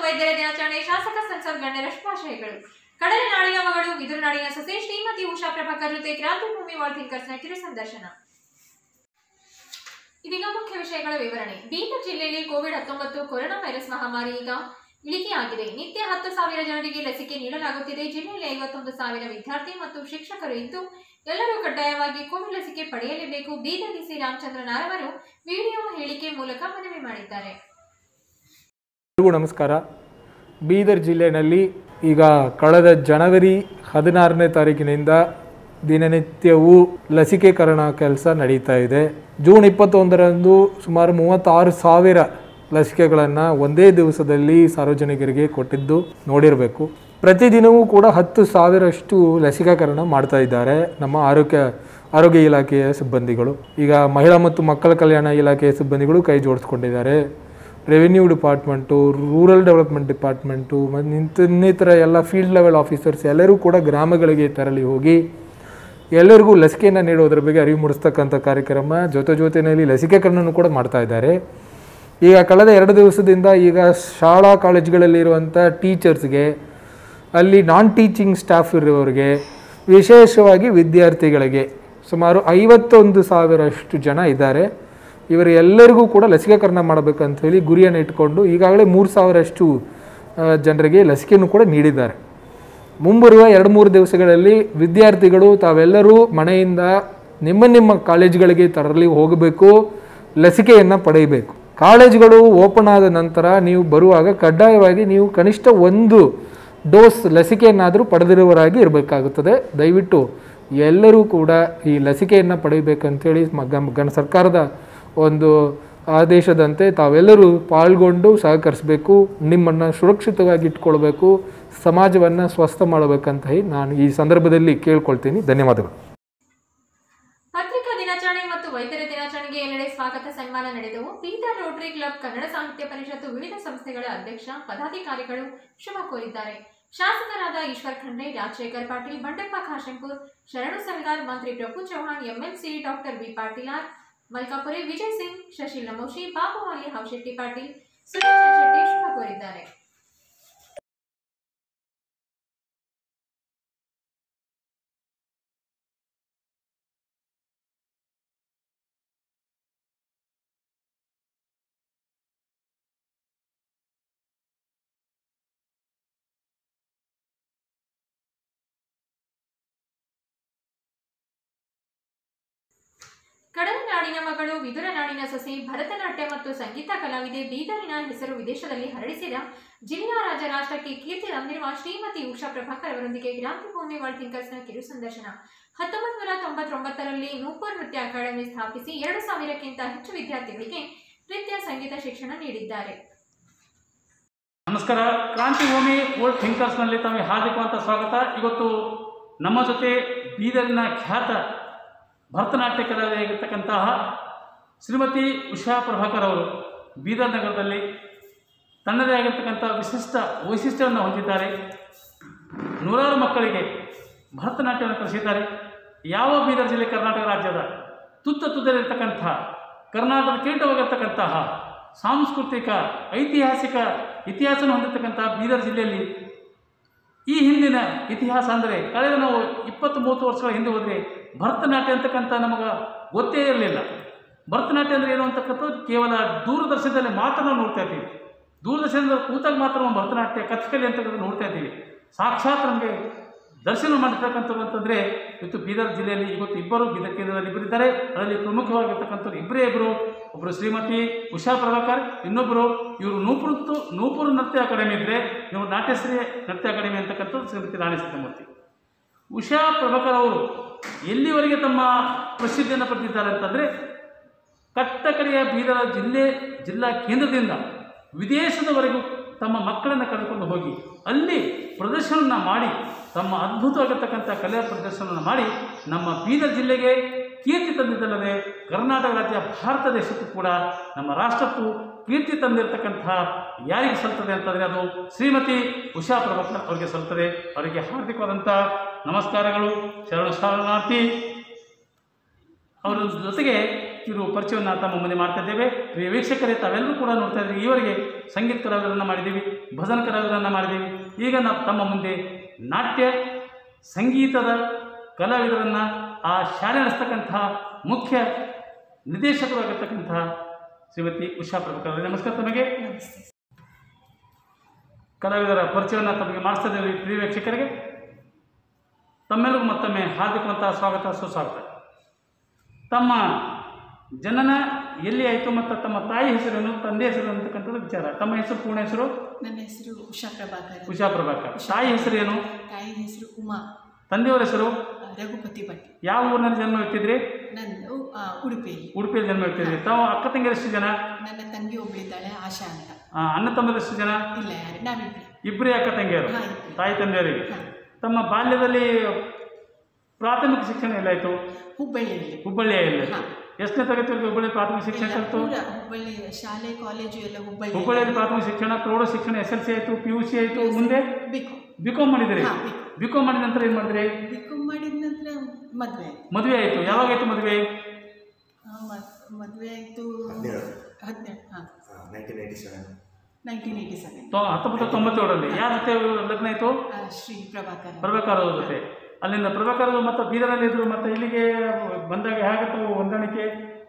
ವೈದ್ಯರ ದಿನಾಚರಣೆ ಶಾಸಕ ಸಂಸದ್ ಗಣ್ಯರ ಶುಭಾಶಯಗಳು ಕಡಲ ನಾಡಿನ ಮಗಳು ಮಿದುರು ನಾಡಿನ ಸೊಸೆ ಶ್ರೀಮತಿ ಉಷಾ ಪ್ರಭಾಕರ್ ಜೊತೆ ಕ್ರಾಂತಿಭೂಮಿ ವಾಲ್ ಥಿಂಕರ್ಸ್ನ ಕಿರು ಸಂದರ್ಶನ ಇದೀಗ ಮುಖ್ಯ ವಿಷಯಗಳ ವಿವರಣೆ ಬೀದರ್ ಜಿಲ್ಲೆಯಲ್ಲಿ ಕೋವಿಡ್ ಹತ್ತೊಂಬತ್ತು ಕೊರೋನಾ ವೈರಸ್ ಮಹಾಮಾರಿ ಈಗ ಇಳಿಕೆಯಾಗಿದೆ ನಿತ್ಯ ಹತ್ತು ಸಾವಿರ ಜನರಿಗೆ ಲಸಿಕೆ ನೀಡಲಾಗುತ್ತಿದೆ ಜಿಲ್ಲೆಯಲ್ಲಿ ಐವತ್ತೊಂದು ಸಾವಿರ ವಿದ್ಯಾರ್ಥಿ ಮತ್ತು ಶಿಕ್ಷಕರು ಇದ್ದು ಎಲ್ಲರೂ ಕಡ್ಡಾಯವಾಗಿ ಕೋವಿಡ್ ಲಸಿಕೆ ಪಡೆಯಲೇಬೇಕು ಬೀದರ್ ಡಿಸಿ ರಾಮಚಂದ್ರ ನಾರವರು ವಿಡಿಯೋ ಹೇಳಿಕೆ ಮೂಲಕ ಮನವಿ ಮಾಡಿದ್ದಾರೆ ಎಲ್ರಿಗೂ ನಮಸ್ಕಾರ ಬೀದರ್ ಜಿಲ್ಲೆಯಲ್ಲಿ ಈಗ ಕಳೆದ ಜನವರಿ ಹದಿನಾರನೇ ತಾರೀಕಿನಿಂದ ದಿನನಿತ್ಯವೂ ಲಸಿಕೆಕರಣ ಕೆಲಸ ನಡೀತಾ ಇದೆ ಜೂನ್ ಇಪ್ಪತ್ತೊಂದರಂದು ಸುಮಾರು ಮೂವತ್ತಾರು ಸಾವಿರ ಲಸಿಕೆಗಳನ್ನು ಒಂದೇ ದಿವಸದಲ್ಲಿ ಸಾರ್ವಜನಿಕರಿಗೆ ಕೊಟ್ಟಿದ್ದು ನೋಡಿರಬೇಕು ಪ್ರತಿದಿನವೂ ಕೂಡ ಹತ್ತು ಸಾವಿರಷ್ಟು ಲಸಿಕಾಕರಣ ಮಾಡ್ತಾ ಇದ್ದಾರೆ ನಮ್ಮ ಆರೋಗ್ಯ ಆರೋಗ್ಯ ಇಲಾಖೆಯ ಸಿಬ್ಬಂದಿಗಳು ಈಗ ಮಹಿಳಾ ಮತ್ತು ಮಕ್ಕಳ ಕಲ್ಯಾಣ ಇಲಾಖೆಯ ಸಿಬ್ಬಂದಿಗಳು ಕೈ ಜೋಡಿಸ್ಕೊಂಡಿದ್ದಾರೆ revenue department rural development department ಮತ್ತು ಇನ್ನಿತರ ಎಲ್ಲ ಫೀಲ್ಡ್ ಲೆವೆಲ್ ಆಫೀಸರ್ಸ್ ಎಲ್ಲರೂ ಕೂಡ ಗ್ರಾಮಗಳಿಗೆ ತೆರಳಿ ಹೋಗಿ ಎಲ್ಲರಿಗೂ ಲಸಿಕೆಯನ್ನು ನೀಡೋದ್ರ ಬಗ್ಗೆ ಅರಿವು ಮೂಡಿಸ್ತಕ್ಕಂಥ ಕಾರ್ಯಕ್ರಮ ಜೊತೆ ಜೊತೆಯಲ್ಲಿ ಲಸಿಕೆಕರಣನೂ ಕೂಡ ಮಾಡ್ತಾ ಇದ್ದಾರೆ ಈಗ ಕಳೆದ ಎರಡು ದಿವಸದಿಂದ ಈಗ ಶಾಲಾ ಕಾಲೇಜುಗಳಲ್ಲಿರುವಂಥ ಟೀಚರ್ಸ್ಗೆ ಅಲ್ಲಿ ನಾನ್ ಟೀಚಿಂಗ್ ಸ್ಟಾಫ್ ಇರುವವರಿಗೆ ವಿಶೇಷವಾಗಿ ವಿದ್ಯಾರ್ಥಿಗಳಿಗೆ ಸುಮಾರು ಐವತ್ತೊಂದು ಸಾವಿರಷ್ಟು ಜನ ಇದ್ದಾರೆ ಇವರು ಎಲ್ಲರಿಗೂ ಕೂಡ ಲಸಿಕೆಕರಣ ಮಾಡಬೇಕಂತ ಹೇಳಿ ಗುರಿಯನ್ನು ಇಟ್ಕೊಂಡು ಈಗಾಗಲೇ ಮೂರು ಸಾವಿರಷ್ಟು ಆ, ಜನರಿಗೆ ಲಸಿಕೆಯನ್ನು ಕೂಡ ನೀಡಿದ್ದಾರೆ ಮುಂಬರುವ ಎರಡು ಮೂರು ದಿವಸಗಳಲ್ಲಿ ವಿದ್ಯಾರ್ಥಿಗಳು ತಾವೆಲ್ಲರೂ ಮನೆಯಿಂದ ನಿಮ್ಮ ನಿಮ್ಮ ಕಾಲೇಜುಗಳಿಗೆ ತರಲಿ ಹೋಗಬೇಕು ಲಸಿಕೆಯನ್ನು ಪಡೆಯಬೇಕು ಕಾಲೇಜುಗಳು ಓಪನ್ ಆದ ನಂತರ ನೀವು ಬರುವಾಗ ಕಡ್ಡಾಯವಾಗಿ ನೀವು ಕನಿಷ್ಠ ಒಂದು ಡೋಸ್ ಲಸಿಕೆಯನ್ನಾದರೂ ಪಡೆದಿರುವವರಾಗಿ ಇರಬೇಕಾಗುತ್ತದೆ ದಯವಿಟ್ಟು ಎಲ್ಲರೂ ಕೂಡ ಈ ಲಸಿಕೆಯನ್ನು ಪಡೆಯಬೇಕಂತೇಳಿ ಮ- ಗಮ್- ಗಣ ಸರ್ಕಾರದ ಒಂದು ಆದೇಶದಂತೆ ತಾವೆಲ್ಲರೂ ಪಾಲ್ಗೊಂಡು ಸಹಕರಿಸಬೇಕು ನಿಮ್ಮನ್ನು ಸುರಕ್ಷಿತವಾಗಿ ಇಟ್ಕೊಳ್ಬೇಕು ಸಮಾಜವನ್ನು ಸ್ವಸ್ಥ ಮಾಡಬೇಕಂತ ಹೇಳಿ ನಾನು ಈ ಸಂದರ್ಭದಲ್ಲಿ ಕೇಳ್ಕೊಳ್ತೀನಿ ಧನ್ಯವಾದಗಳು ಪತ್ರಿಕಾ ದಿನಾಚರಣೆ ಮತ್ತು ವೈದ್ಯರ ದಿನಾಚರಣೆಗೆ ಎಲ್ಲೆಡೆ ಸ್ವಾಗತ ಸನ್ಮಾನ ನಡೆದವು ಬೀದರ್ ರೋಟರಿ ಕ್ಲಬ್ ಕನ್ನಡ ಸಾಹಿತ್ಯ ಪರಿಷತ್ತು ವಿವಿಧ ಸಂಸ್ಥೆಗಳ ಅಧ್ಯಕ್ಷ ಪದಾಧಿಕಾರಿಗಳು ಶುಭ ಕೋರಿದ್ದಾರೆ ಶಾಸಕರಾದ ಈಶ್ವರ್ ಖಂಡ್ರೆ ರಾಜಶೇಖರ್ ಪಾಟೀಲ್ ಬಂಡೆಪ್ಪ ಖಾಶೆಂಪುರ್ ಶರಣು ಸಲ್ಗಾರ್ ಮಂತ್ರಿ Prabhu Chauhan MLC doctor B ಪಾಟೀಲಾರ್ ಮಲ್ಕಾಪುರಿ ವಿಜಯ್ ಸಿಂಗ್ ಶಶಿಲ್ ನಮೋಶಿ ಬಾಬು ಅಲಿ ಹಾವಶೆಟ್ಟಿ ಪಾಟೀಲ್ ಸುರೇಶ್ ಶೆಟ್ಟಿ ಶುಭ ಕೋರಿದ್ದಾರೆ ಕಡಲ ನಾಡಿನ ಮಗಳು ವಿದುರ ನಾಡಿನ ಸೊಸೆ ಭರತನಾಟ್ಯ ಮತ್ತು ಸಂಗೀತ ಕಲಾವಿದೆ ಬೀದರಿನ ಹೆಸರು ವಿದೇಶದಲ್ಲಿ ಹರಡಿಸಿದ ಜಿಲ್ಲಾ ರಾಜ ರಾಷ್ಟ್ರಕ್ಕೆ ಕೀರ್ತಿ ತಂದಿರುವ ಶ್ರೀಮತಿ ಉಷಾ ಪ್ರಭಾಕರ್ ಅವರೊಂದಿಗೆ ಕ್ರಾಂತಿಭೂಮಿ ವರ್ಲ್ಡ್ ಥಿಂಕರ್ಸ್ನ ಕಿರು ಸಂದರ್ಶನ ಹತ್ತೊಂಬತ್ತು ನೂರ ತೊಂಬತ್ತೊಂಬತ್ತರಲ್ಲಿ ನೂಪುರ್ ನೃತ್ಯ ಅಕಾಡೆಮಿ ಸ್ಥಾಪಿಸಿ ಎರಡು ಸಾವಿರಕ್ಕಿಂತ ಹೆಚ್ಚು ವಿದ್ಯಾರ್ಥಿಗಳಿಗೆ ನೃತ್ಯ ಸಂಗೀತ ಶಿಕ್ಷಣ ನೀಡಿದ್ದಾರೆ ನಮಸ್ಕಾರ ಕ್ರಾಂತಿಭೂಮಿ ಓಲ್ಡ್ ಥಿಂಕರ್ಸ್ನಲ್ಲಿ ತಮಗೆ ಹಾರ್ದಿಕವಂತ ಸ್ವಾಗತ ಇವತ್ತು ನಮ್ಮ ಜೊತೆ ಬೀದರಿನ ಖ್ಯಾತ ಭರತನಾಟ್ಯ ಕಲಾವಿದರಾಗಿರ್ತಕ್ಕಂತಹ ಶ್ರೀಮತಿ ಉಷಾ ಪ್ರಭಾಕರ್ ಅವರು ಬೀದರ್ ನಗರದಲ್ಲಿ ತನ್ನದೇ ಆಗಿರ್ತಕ್ಕಂಥ ವಿಶಿಷ್ಟ ವೈಶಿಷ್ಟ್ಯವನ್ನು ಹೊಂದಿದ್ದಾರೆ ನೂರಾರು ಮಕ್ಕಳಿಗೆ ಭರತನಾಟ್ಯವನ್ನು ಕಲಿಸಿದ್ದಾರೆ ಯಾವ ಬೀದರ್ ಜಿಲ್ಲೆ ಕರ್ನಾಟಕ ರಾಜ್ಯದ ತುತ್ತ ತುತ್ತಲಿರ್ತಕ್ಕಂಥ ಕರ್ನಾಟಕದ ಕಿರೀಟವಾಗಿರ್ತಕ್ಕಂತಹ ಸಾಂಸ್ಕೃತಿಕ ಐತಿಹಾಸಿಕ ಇತಿಹಾಸವನ್ನು ಹೊಂದಿರತಕ್ಕಂಥ ಬೀದರ್ ಜಿಲ್ಲೆಯಲ್ಲಿ ಈ ಹಿಂದಿನ ಇತಿಹಾಸ ಅಂದರೆ ಕಳೆದ ನಾವು ಇಪ್ಪತ್ತು ಮೂವತ್ತು ವರ್ಷಗಳ ಹಿಂದೆ ಹೋದರೆ ಭರತನಾಟ್ಯ ಅಂತಕ್ಕಂಥ ನಮಗೆ ಗೊತ್ತೇ ಇರಲಿಲ್ಲ ಭರತನಾಟ್ಯ ಅಂದರೆ ಏನು ಅಂತಕ್ಕಂಥದ್ದು ಕೇವಲ ದೂರದರ್ಶನದಲ್ಲಿ ಮಾತ್ರ ನಾವು ನೋಡ್ತಾ ಇದ್ದೀವಿ ದೂರದರ್ಶನದಲ್ಲಿ ಕೂತಾಗ ಮಾತ್ರ ನಾವು ಭರತನಾಟ್ಯ ಕಥಕಲಿ ಅಂತಕ್ಕಂಥ ನೋಡ್ತಾ ಇದ್ದೀವಿ ಸಾಕ್ಷಾತ್ ನಮಗೆ ದರ್ಶನ ಮಾಡಿರ್ತಕ್ಕಂಥದ್ದು ಅಂತಂದರೆ ಇವತ್ತು ಬೀದರ್ ಜಿಲ್ಲೆಯಲ್ಲಿ ಇವತ್ತು ಇಬ್ಬರು ಬೀದರ್ ಕೇಂದ್ರದಲ್ಲಿ ಇಬ್ಬರಿದ್ದಾರೆ ಅದರಲ್ಲಿ ಪ್ರಮುಖವಾಗಿರ್ತಕ್ಕಂಥವ್ರು ಇಬ್ಬರೇ ಇಬ್ಬರು ಒಬ್ಬರು ಶ್ರೀಮತಿ ಉಷಾ ಪ್ರಭಾಕರ್ ಇನ್ನೊಬ್ಬರು ಇವರು ನೂಪುರ ನೂಪುರ ನೃತ್ಯ ಅಕಾಡೆಮಿ ಇದ್ದರೆ ಇವರು ನಾಟ್ಯಶ್ರೀ ನೃತ್ಯ ಅಕಾಡೆಮಿ ಅಂತಕ್ಕಂಥದ್ದು ಶ್ರೀಮತಿ ರಾಣಿ ಸತ್ಯಮೂರ್ತಿ ಉಷಾ ಪ್ರಭಾಕರ್ ಅವರು ಎಲ್ಲಿವರೆಗೆ ತಮ್ಮ ಪ್ರಸಿದ್ಧಿಯನ್ನು ಪಡೆದಿದ್ದಾರೆ ಅಂತಂದರೆ ಕಟ್ಟಕಡೆಯ ಬೀದರ ಜಿಲ್ಲೆ ಜಿಲ್ಲಾ ಕೇಂದ್ರದಿಂದ ವಿದೇಶದವರೆಗೂ ತಮ್ಮ ಮಕ್ಕಳನ್ನು ಕರೆದುಕೊಂಡು ಹೋಗಿ ಅಲ್ಲಿ ಪ್ರದರ್ಶನವನ್ನು ಮಾಡಿ ತಮ್ಮ ಅದ್ಭುತವಾಗಿರ್ತಕ್ಕಂಥ ಕಲೆ ಪ್ರದರ್ಶನವನ್ನು ಮಾಡಿ ನಮ್ಮ ಬೀದರ್ ಜಿಲ್ಲೆಗೆ ಕೀರ್ತಿ ತಂದಿದ್ದಲ್ಲದೆ ಕರ್ನಾಟಕ ರಾಜ್ಯ ಭಾರತ ದೇಶಕ್ಕೂ ಕೂಡ ನಮ್ಮ ರಾಷ್ಟ್ರಕ್ಕೂ ಕೀರ್ತಿ ತಂದಿರತಕ್ಕಂಥ ಯಾರಿಗೆ ಸಲ್ತದೆ ಅಂತಂದರೆ ಅದು ಶ್ರೀಮತಿ ಉಷಾ ಪ್ರಭಾಕರ್ ಅವರಿಗೆ ಸಲ್ತದೆ ಅವರಿಗೆ ಹಾರ್ದಿಕವಾದಂಥ ನಮಸ್ಕಾರಗಳು ಶರಣ ಶರಣಾರ್ಥಿ ಅವರ ಜೊತೆಗೆ ಕಿರು ಪರಿಚಯವನ್ನು ತಮ್ಮ ಮುಂದೆ ಮಾಡ್ತಾ ಇದ್ದೇವೆ ಪ್ರಿಯ ವೀಕ್ಷಕರೇ ತಾವೆಲ್ಲರೂ ಕೂಡ ನೋಡ್ತಾ ಇದ್ದೀರಿ ಈವರೆಗೆ ಸಂಗೀತ ಕಲಾವಿದರನ್ನು ಮಾಡಿದ್ದೀವಿ ಭಜನ ಕಲಾವಿದರನ್ನು ಮಾಡಿದ್ದೀವಿ ಈಗ ನಾವು ತಮ್ಮ ಮುಂದೆ ನಾಟ್ಯ ಸಂಗೀತದ ಕಲಾವಿದರನ್ನು ಆ ಶಾಲೆ ನಡೆಸ್ತಕ್ಕಂತಹ ಮುಖ್ಯ ನಿರ್ದೇಶಕರಾಗಿರ್ತಕ್ಕಂತಹ ಶ್ರೀಮತಿ ಉಷಾ ಪ್ರಭುಕರ್ ಅವರೇ, ನಮಸ್ಕಾರ ತಮಗೆ ಕಲಾವಿದರ ಪರಿಚಯವನ್ನು ತಮಗೆ ಮಾಡಿಸ್ತಾ ಇದ್ದೇವೆ ಪ್ರಿಯ ವೀಕ್ಷಕರಿಗೆ ತಮ್ಮೆಲ್ಲರಿಗೂ ಮತ್ತೊಮ್ಮೆ ಹಾರ್ದಿಕವಂತಹ ಸ್ವಾಗತ ಸುಸ್ವಾಗತ ತಮ್ಮ ಜನನ ಎಲ್ಲಿ ಆಯಿತು ಮತ್ತು ತಮ್ಮ ತಾಯಿ ಹೆಸರೇನು ತಂದೆ ಹೆಸರು ಅಂತಕ್ಕಂಥದ್ದು ವಿಚಾರ ತಮ್ಮ ಹೆಸರು ಪೂರ್ಣ ಹೆಸರು ನನ್ನ ಹೆಸರು ಉಷಾ ಪ್ರಭಾಕರ್ ಉಷಾ ಪ್ರಭಾಕರ್ ತಾಯಿ ಹೆಸರೇನು ತಾಯಿ ಹೆಸರು ಉಮಾ ತಂದೆಯವರ ಹೆಸರು ಆ, ರಘುಪತಿ ಭಟ್ ಯಾವ ಊರಿನಲ್ಲಿ ಜನ್ಮ ಇಟ್ಟಿದ್ರಿ ನಂದು ಆ, ಉಡುಪಿಯಲ್ಲಿ ಉಡುಪಿಯಲ್ಲಿ ಜನ್ಮ ಇಟ್ಟಿದ್ರಿ ತಾವು ಅಕ್ಕ ತಂಗಿಯರೆಷ್ಟು ಜನ ನನ್ನ ತಂಗಿ ಒಬ್ಬಳಿದ್ದಾಳೆ ಆಶಾ ಅಂತ ಆ, ಅಣ್ಣ ತಮ್ಮದಷ್ಟು ಜನ ಇಲ್ಲ ಯಾರು ನಾವಿಬ್ರು ಇಬ್ಬರೇ ಅಕ್ಕ ತಂಗಿಯರು ಹಾ, ಇಬ್ರು. ತಾಯಿ ತಂದೆಯವರಿಗೆ ಹಾ. ತಮ್ಮ ಬಾಲ್ಯದಲ್ಲಿ ಪ್ರಾಥಮಿಕ ಶಿಕ್ಷಣ ಎಲ್ಲಾಯಿತು ಹುಬ್ಬಳ್ಳಿಯಲ್ಲಿ ಹುಬ್ಬಳ್ಳಿಯಲ್ಲಿ ಹಾ. ಎಷ್ಟನೇ ತರಗತಿವರೆಗೆ ಹುಬ್ಬಳ್ಳಿ ಪ್ರಾಥಮಿಕ ಶಿಕ್ಷಣ ಇಲ್ಲ, ಕಲಿತು ಪೂರ ಹುಬ್ಬಳ್ಳಿ ಶಾಲೆ ಕಾಲೇಜು ಎಲ್ಲ ಹುಬ್ಬಳ್ಳಿ ಹುಬ್ಬಳ್ಳಿಯಲ್ಲಿ ಪ್ರಾಥಮಿಕ ಶಿಕ್ಷಣ ಪ್ರೌಢ ಶಿಕ್ಷಣ ಎಸ್ ಎಲ್ ಸಿ ಆಯಿತು ಪಿ ಯು ಸಿ ಆಯಿತು ಮುಂದೆ ಬಿಕು ಬಿ ಕಾಮ್ ಮಾಡಿದ್ರಿ ಹಾ, ಬಿ ಕಾಮ್ ಮಾಡಿದ ನಂತರ ಏನು ಮಾಡಿದ್ರಿ ಬಿಕು ಮಾಡಿದ ನಂತರ ಮದುವೆ ಆಯ್ತು ಮದುವೆ ಆಯಿತು ಯಾವಾಗ ಆಯಿತು ಮದುವೆ ಆ, ಮ- ಮದುವೆ ಆಯಿತು ಹನ್ನೆರಡು. ಹದಿನೆಂಟು ಹಾಂ nineteen eighty seven nineteen eighty seven ತೊ- ಹತ್ತೊಂಬತ್ತು ತೊಂಬತ್ತೇಳರಲ್ಲಿ ಯಾರ ಜೊತೆ ಲಗ್ನ ಆಯಿತು ಶ್ರೀ ಪ್ರಭಾಕರ್ ಪ್ರಭಾಕರ್ ಅವ್ರ ಜೊತೆ ಅಲ್ಲಿಂದ ಪ್ರಭಾಕರ್ ಅವರು ಮತ್ತೆ ಬೀದರಲ್ಲಿ ಇದ್ರು ಮತ್ತೆ ಇಲ್ಲಿಗೆ ಬಂದಾಗ ಹೇಗತ್ತು ಹೊಂದಾಣಿಕೆ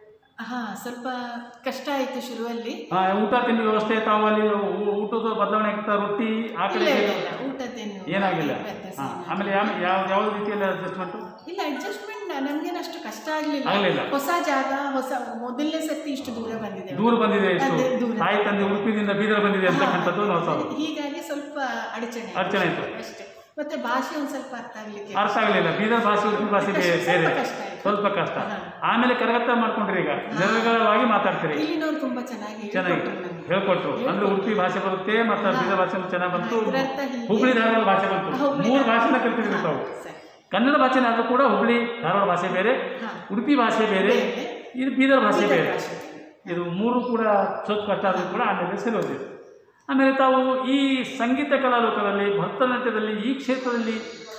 ಹಾ ಸ್ವಲ್ಪ ಕಷ್ಟ ಆಯಿತು ಶುರುವಲ್ಲಿ ಆ, ಊಟ ತಿಂಡಿ ವ್ಯವಸ್ಥೆ ತಾವು ಅಲ್ಲಿ ಊ- ಊಟದ ಬದಲಾವಣೆ ಆಗ್ತಾ ರೊಟ್ಟಿ ಆ ಇಲ್ಲ ಕಡೆ ಇಲ್ಲ ಇಲ್ಲ ಊಟದ್ದೇನು ಏನಾಗಿಲ್ಲ ವ್ಯತ್ಯಾಸ ಹಾ, ಏನಾಗಿಲ್ಲ. ಆಮೇಲೆ ಯಾವ ಯಾವ ಯಾವ ರೀತಿಯಲ್ಲಿ ಅಡ್ಜಸ್ಟ್ಮೆಂಟು ಇಲ್ಲ ಅಡ್ಜಸ್ಟ್ಮೆಂಟ್ ನಮ್ಗೇನು ಅಷ್ಟು ಕಷ್ಟ ಆಗ್ಲಿಲ್ಲ ಆಗ್ಲಿಲ್ಲ. ಹೊಸ ಜಾಗ ಹೊಸ ಮೊದಲನೇ ಸತಿ ಇಷ್ಟು ದೂರ ಬಂದಿದೆ ದೂರ ಬಂದಿದೆ ಇಷ್ಟು ಅದೇ ದೂರ. ತಾಯಿ ತಂದೆ ಉಡುಪಿದಿಂದ ಬೀದರ್ ಬಂದಿದೆ ಅಂತಕ್ಕಂಥದ್ದು ನಾವು ಸಾವು ಹೀಗಾಗಿ ಸ್ವಲ್ಪ ಅಡಚಣೆ ಆಯ್ತು. ಅಡಚಣೆ ಆಯ್ತು. ಅಷ್ಟೇ ಮತ್ತೆ ಭಾಷೆ ಒಂದ್ ಸ್ವಲ್ಪ ಅರ್ಥ ಆಗ್ಲಿಕ್ಕೆ ಅರ್ಥ ಆಗಲಿಲ್ಲ ಬೀದರ್ ಭಾಷೆ ಉಡುಪಿ ಭಾಷೆ ಬೇರೆ ಸ್ವಲ್ಪ ಬೇರೆ ಕಷ್ಟ ಆಯ್ತು. ಸ್ವಲ್ಪ ಕಷ್ಟ ಹಾ. ಆಮೇಲೆ ಕರಗತ್ತ ಮಾಡ್ಕೊಂಡ್ರಿ ಈಗ ನಿರರ್ಗಳವಾಗಿ ಮಾತಾಡ್ತೀರಿ ಇಲ್ಲಿನವ್ರು ತುಂಬಾ ಚೆನ್ನಾಗಿ ಚೆನ್ನಾಗಿ ಹೇಳ್ಕೊಟ್ರು ನಮ್ಗೆ. ಹೇಳ್ಕೊಟ್ರು ಅಂದ್ರೆ ಉಡುಪಿ ಭಾಷೆ ಬರುತ್ತೆ ಮತ್ತು ಹಾ. ಬೀದರ್ ಭಾಷೆ ಚೆನ್ನಾಗಿ ಬಂತು ಇದ್ರ ಅರ್ಥ ಹೀಗೆ. ಹುಬ್ಳಿ ಧಾರವಾಡ ಭಾಷೆ ಬಂತು ಹುಬ್ಳಿ ಮೂರು ಧಾರವಾಡ. ಭಾಷೆನ ಕಲ್ತಿದ್ರಿ ತಾವು ಹಾ, ಸರಿ. ಕನ್ನಡ ಭಾಷೆನೇ ಆದರೂ ಕೂಡ ಹುಬ್ಳಿ ಧಾರವಾಡ ಭಾಷೆ ಬೇರೆ ಹಾ. ಉಡುಪಿ ಭಾಷೆ ಬೇರೆ ಬೇರೆ. ಇದು ಬೀದರ್ ಭಾಷೆ ಬೀದರ್ ಬೇರೆ ಭಾಷೆ. ಇದು ಮೂರು ಕೂಡ ಸ್ವಲ್ಪ ಕಷ್ಟ ಆದರೂ ಕೂಡ ಆಮೇಲೆ ಸರಿಯೋದಿದೆ ಆಮೇಲೆ ತಾವು ಈ ಸಂಗೀತ ಕಲಾಲೋಕದಲ್ಲಿ ಭರತನಾಟ್ಯದಲ್ಲಿ ಈ ಕ್ಷೇತ್ರದಲ್ಲಿ